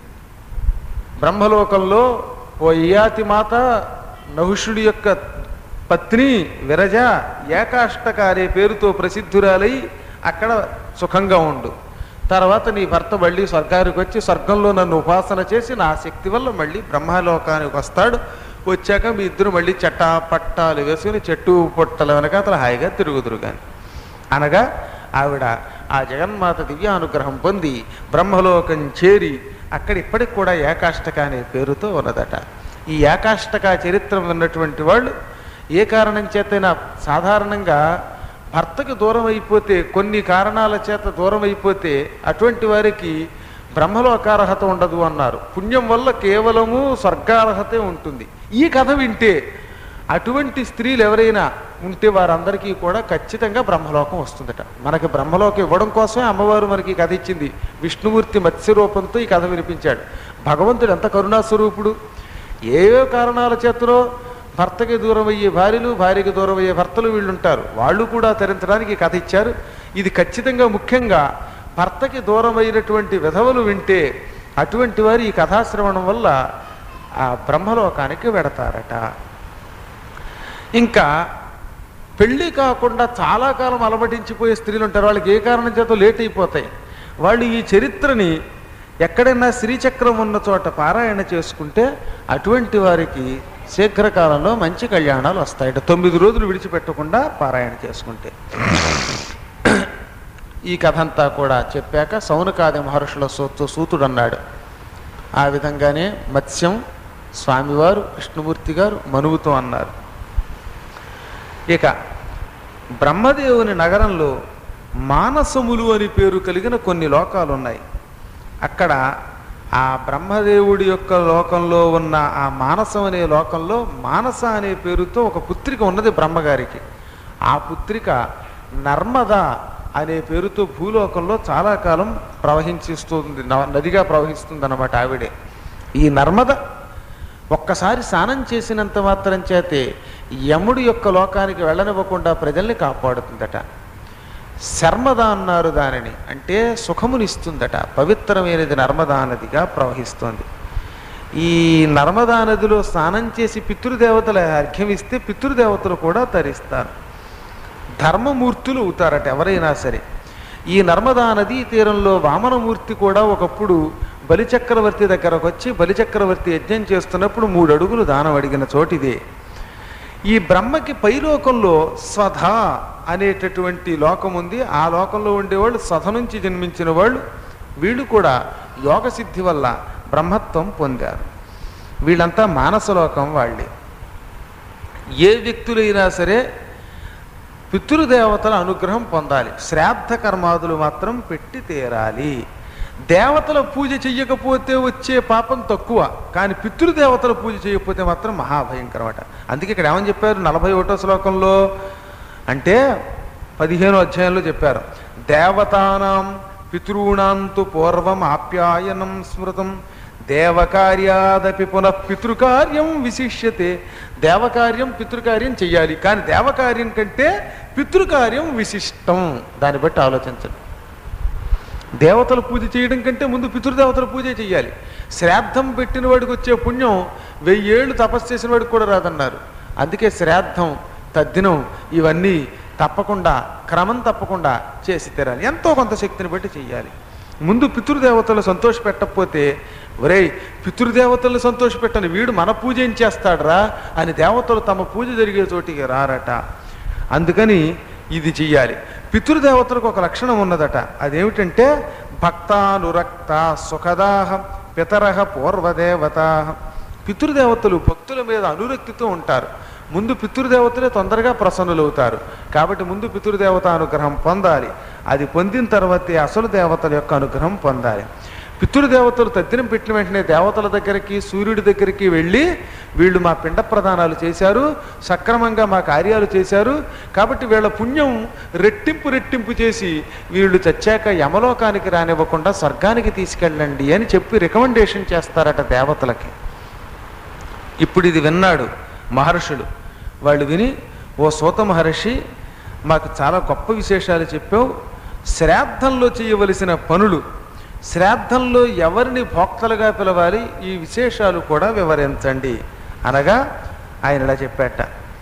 [SPEAKER 1] బ్రహ్మలోకంలో ఓ ఇయాతి మాత నహుషుడి యొక్క పత్ని విరజ ఏకాష్టక అనే పేరుతో ప్రసిద్ధురాలై అక్కడ సుఖంగా ఉండు తర్వాత నీ భర్త మళ్ళీ స్వర్గానికి వచ్చి స్వర్గంలో నన్ను ఉపాసన చేసి నా శక్తి వల్ల మళ్ళీ బ్రహ్మలోకానికి వస్తాడు వచ్చాక మీ ఇద్దరు మళ్ళీ చట్టా పట్టాలు వేసుకుని చెట్టు పొట్టల వెనక అతను హాయిగా తిరుగుదురు కానీ అనగా ఆవిడ ఆ జగన్మాత దివ్యానుగ్రహం పొంది బ్రహ్మలోకం చేరి అక్కడ ఇప్పటికి కూడా ఏకాష్టక అనే పేరుతో ఉన్నదట ఈ ఏకాష్టక చరిత్ర విన్నటువంటి వాళ్ళు ఏ కారణం చేతైనా సాధారణంగా భర్తకి దూరం అయిపోతే కొన్ని కారణాల చేత దూరం అయిపోతే అటువంటి వారికి బ్రహ్మలోకార్హత ఉండదు అన్నారు పుణ్యం వల్ల కేవలము స్వర్గార్హతే ఉంటుంది ఈ కథ వింటే అటువంటి స్త్రీలు ఎవరైనా ఉంటే వారందరికీ కూడా ఖచ్చితంగా బ్రహ్మలోకం వస్తుందట మనకి బ్రహ్మలోకం ఇవ్వడం కోసమే అమ్మవారు మనకి ఈ కథ ఇచ్చింది విష్ణుమూర్తి మత్స్య రూపంతో ఈ కథ వినిపించాడు భగవంతుడు ఎంత కరుణాస్వరూపుడు ఏవో కారణాల చేతనో భర్తకి దూరం అయ్యే భార్యలు భార్యకి దూరం అయ్యే భర్తలు వీళ్ళు ఉంటారు వాళ్ళు కూడా తరించడానికి ఈ కథ ఇచ్చారు ఇది ఖచ్చితంగా ముఖ్యంగా భర్తకి దూరమైనటువంటి విధవలు వింటే అటువంటి వారు ఈ కథాశ్రవణం వల్ల ఆ బ్రహ్మలోకానికి వెడతారట ఇంకా పెళ్లి కాకుండా చాలా కాలం అలమటించిపోయే స్త్రీలు ఉంటారు వాళ్ళకి ఏ కారణం చేత లేట్ అయిపోతాయి వాళ్ళు ఈ చరిత్రని ఎక్కడైనా శ్రీచక్రం ఉన్న చోట పారాయణ చేసుకుంటే అటువంటి వారికి శీఘ్రకాలంలో మంచి కళ్యాణాలు వస్తాయట తొమ్మిది రోజులు విడిచిపెట్టకుండా పారాయణ చేసుకుంటే ఈ కథ అంతా కూడా చెప్పాక సౌనకాది మహర్షుల సూతు సూతుడు అన్నాడు ఆ విధంగానే మత్స్యం స్వామివారు కృష్ణమూర్తి గారు మనువుతో అన్నారు ఇక బ్రహ్మదేవుని నగరంలో మానసములు అని పేరు కలిగిన కొన్ని లోకాలు ఉన్నాయి అక్కడ ఆ బ్రహ్మదేవుడి యొక్క లోకంలో ఉన్న ఆ మానసం అనే లోకంలో మానస అనే పేరుతో ఒక పుత్రిక ఉన్నది బ్రహ్మగారికి ఆ పుత్రిక నర్మద అనే పేరుతో భూలోకంలో చాలా కాలం ప్రవహించిస్తుంది న- నదిగా ప్రవహిస్తుంది అన్నమాట ఆవిడే ఈ నర్మద ఒక్కసారి స్నానం చేసినంత మాత్రం చేతే యముడి యొక్క లోకానికి వెళ్ళనివ్వకుండా ప్రజల్ని కాపాడుతుందట శర్మద అన్నారు దానిని అంటే సుఖమునిస్తుందట పవిత్రమైనది నర్మదా నదిగా ప్రవహిస్తోంది ఈ నర్మదా నదిలో స్నానం చేసి పితృదేవతల అర్ఘ్యం ఇస్తే పితృదేవతలు కూడా తరిస్తారు ధర్మమూర్తులు అవుతారట ఎవరైనా సరే ఈ నర్మదా నదీ తీరంలో వామనమూర్తి కూడా ఒకప్పుడు బలిచక్రవర్తి దగ్గరకు వచ్చి బలిచక్రవర్తి యజ్ఞం చేస్తున్నప్పుడు మూడు అడుగులు దానం అడిగిన చోటిదే ఈ బ్రహ్మకి పైలోకంలో స్వధ అనేటటువంటి లోకం ఉంది ఆ లోకంలో ఉండేవాళ్ళు స్వధ నుంచి జన్మించిన వాళ్ళు వీళ్ళు కూడా యోగ సిద్ధి వల్ల బ్రహ్మత్వం పొందారు వీళ్ళంతా మానసలోకం వాళ్ళే ఏ వ్యక్తులైనా సరే పితృదేవతల అనుగ్రహం పొందాలి శ్రాద్ధ కర్మాదులు మాత్రం పెట్టి తీరాలి దేవతల పూజ చెయ్యకపోతే వచ్చే పాపం తక్కువ కానీ పితృదేవతల పూజ చేయకపోతే మాత్రం మహాభయంకరం అట అందుకే ఇక్కడ ఏమని చెప్పారు నలభై ఒకటో శ్లోకంలో అంటే పదిహేనో అధ్యాయంలో చెప్పారు దేవతానాం పితృణాంతు పూర్వం ఆప్యాయనం స్మృతం దేవకార్యాదపి పునః పితృకార్యం విశిష్యతే దేవకార్యం పితృకార్యం చెయ్యాలి కానీ దేవకార్యం కంటే పితృకార్యం విశిష్టం దాన్ని బట్టి ఆలోచించండి దేవతల పూజ చేయడం కంటే ముందు పితృదేవతల పూజ చేయాలి శ్రాద్ధం పెట్టిన వాడికి వచ్చే పుణ్యం వెయ్యేళ్ళు తపస్సు చేసిన వాడికి కూడా రాదన్నారు అందుకే శ్రాద్ధం తద్దినం ఇవన్నీ తప్పకుండా క్రమం తప్పకుండా చేసి తీరాలి ఎంతో కొంత శక్తిని బట్టి చెయ్యాలి ముందు పితృదేవతలు సంతోష పెట్టకపోతే ఒరేయ్ పితృదేవతలు సంతోష పెట్టని వీడు మన పూజ ఏం చేస్తాడరా అని దేవతలు తమ పూజ జరిగే చోటికి రారట అందుకని ఇది చెయ్యాలి పితృదేవతలకు ఒక లక్షణం ఉన్నదట అదేమిటంటే భక్తానురక్త సుఖదాహ పితరహ పూర్వదేవత పితృదేవతలు భక్తుల మీద అనురక్తితో ఉంటారు ముందు పితృదేవతలే తొందరగా ప్రసన్నులవుతారు కాబట్టి ముందు పితృదేవత అనుగ్రహం పొందాలి అది పొందిన తర్వాతే అసలు దేవతల యొక్క అనుగ్రహం పొందాలి పితృదేవతలు తద్దినం పెట్టిన వెంటనే దేవతల దగ్గరికి సూర్యుడి దగ్గరికి వెళ్ళి వీళ్ళు మా పిండ ప్రదానాలు చేశారు సక్రమంగా మా కార్యాలు చేశారు కాబట్టి వీళ్ళ పుణ్యం రెట్టింపు రెట్టింపు చేసి వీళ్ళు చచ్చాక యమలోకానికి రానివ్వకుండా స్వర్గానికి తీసుకెళ్ళండి అని చెప్పి రికమెండేషన్ చేస్తారట దేవతలకి ఇప్పుడు ఇది విన్నాడు మహర్షులు వాళ్ళు విని ఓ సూత మహర్షి మాకు చాలా గొప్ప విశేషాలు చెప్పావు శ్రాద్ధంలో చేయవలసిన పనులు శ్రాద్ధంలో ఎవరిని భోక్తలుగా పిలవాలి ఈ విశేషాలు కూడా వివరించండి అనగా ఆయన ఇలా చెప్పాట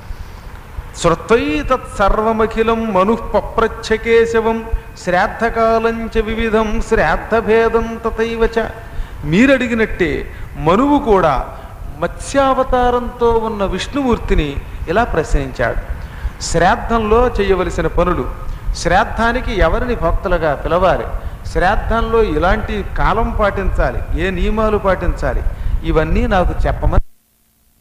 [SPEAKER 1] శృత్వై తత్సర్వమఖిలం మను పప్రచ్ఛకేశవం శ్రాద్ధకాలంచ వివిధం శ్రాద్ధభేదం తథైవ చ మీరడిగినట్టే మనువు కూడా మత్స్యావతారంతో ఉన్న విష్ణుమూర్తిని ఇలా ప్రశ్నించాడు శ్రాద్ధంలో చేయవలసిన పనులు శ్రాద్ధానికి ఎవరిని భక్తులుగా పిలవాలి శ్రాద్ధంలో ఇలాంటి కాలం పాటించాలి ఏ నియమాలు పాటించాలి ఇవన్నీ నాకు చెప్పమని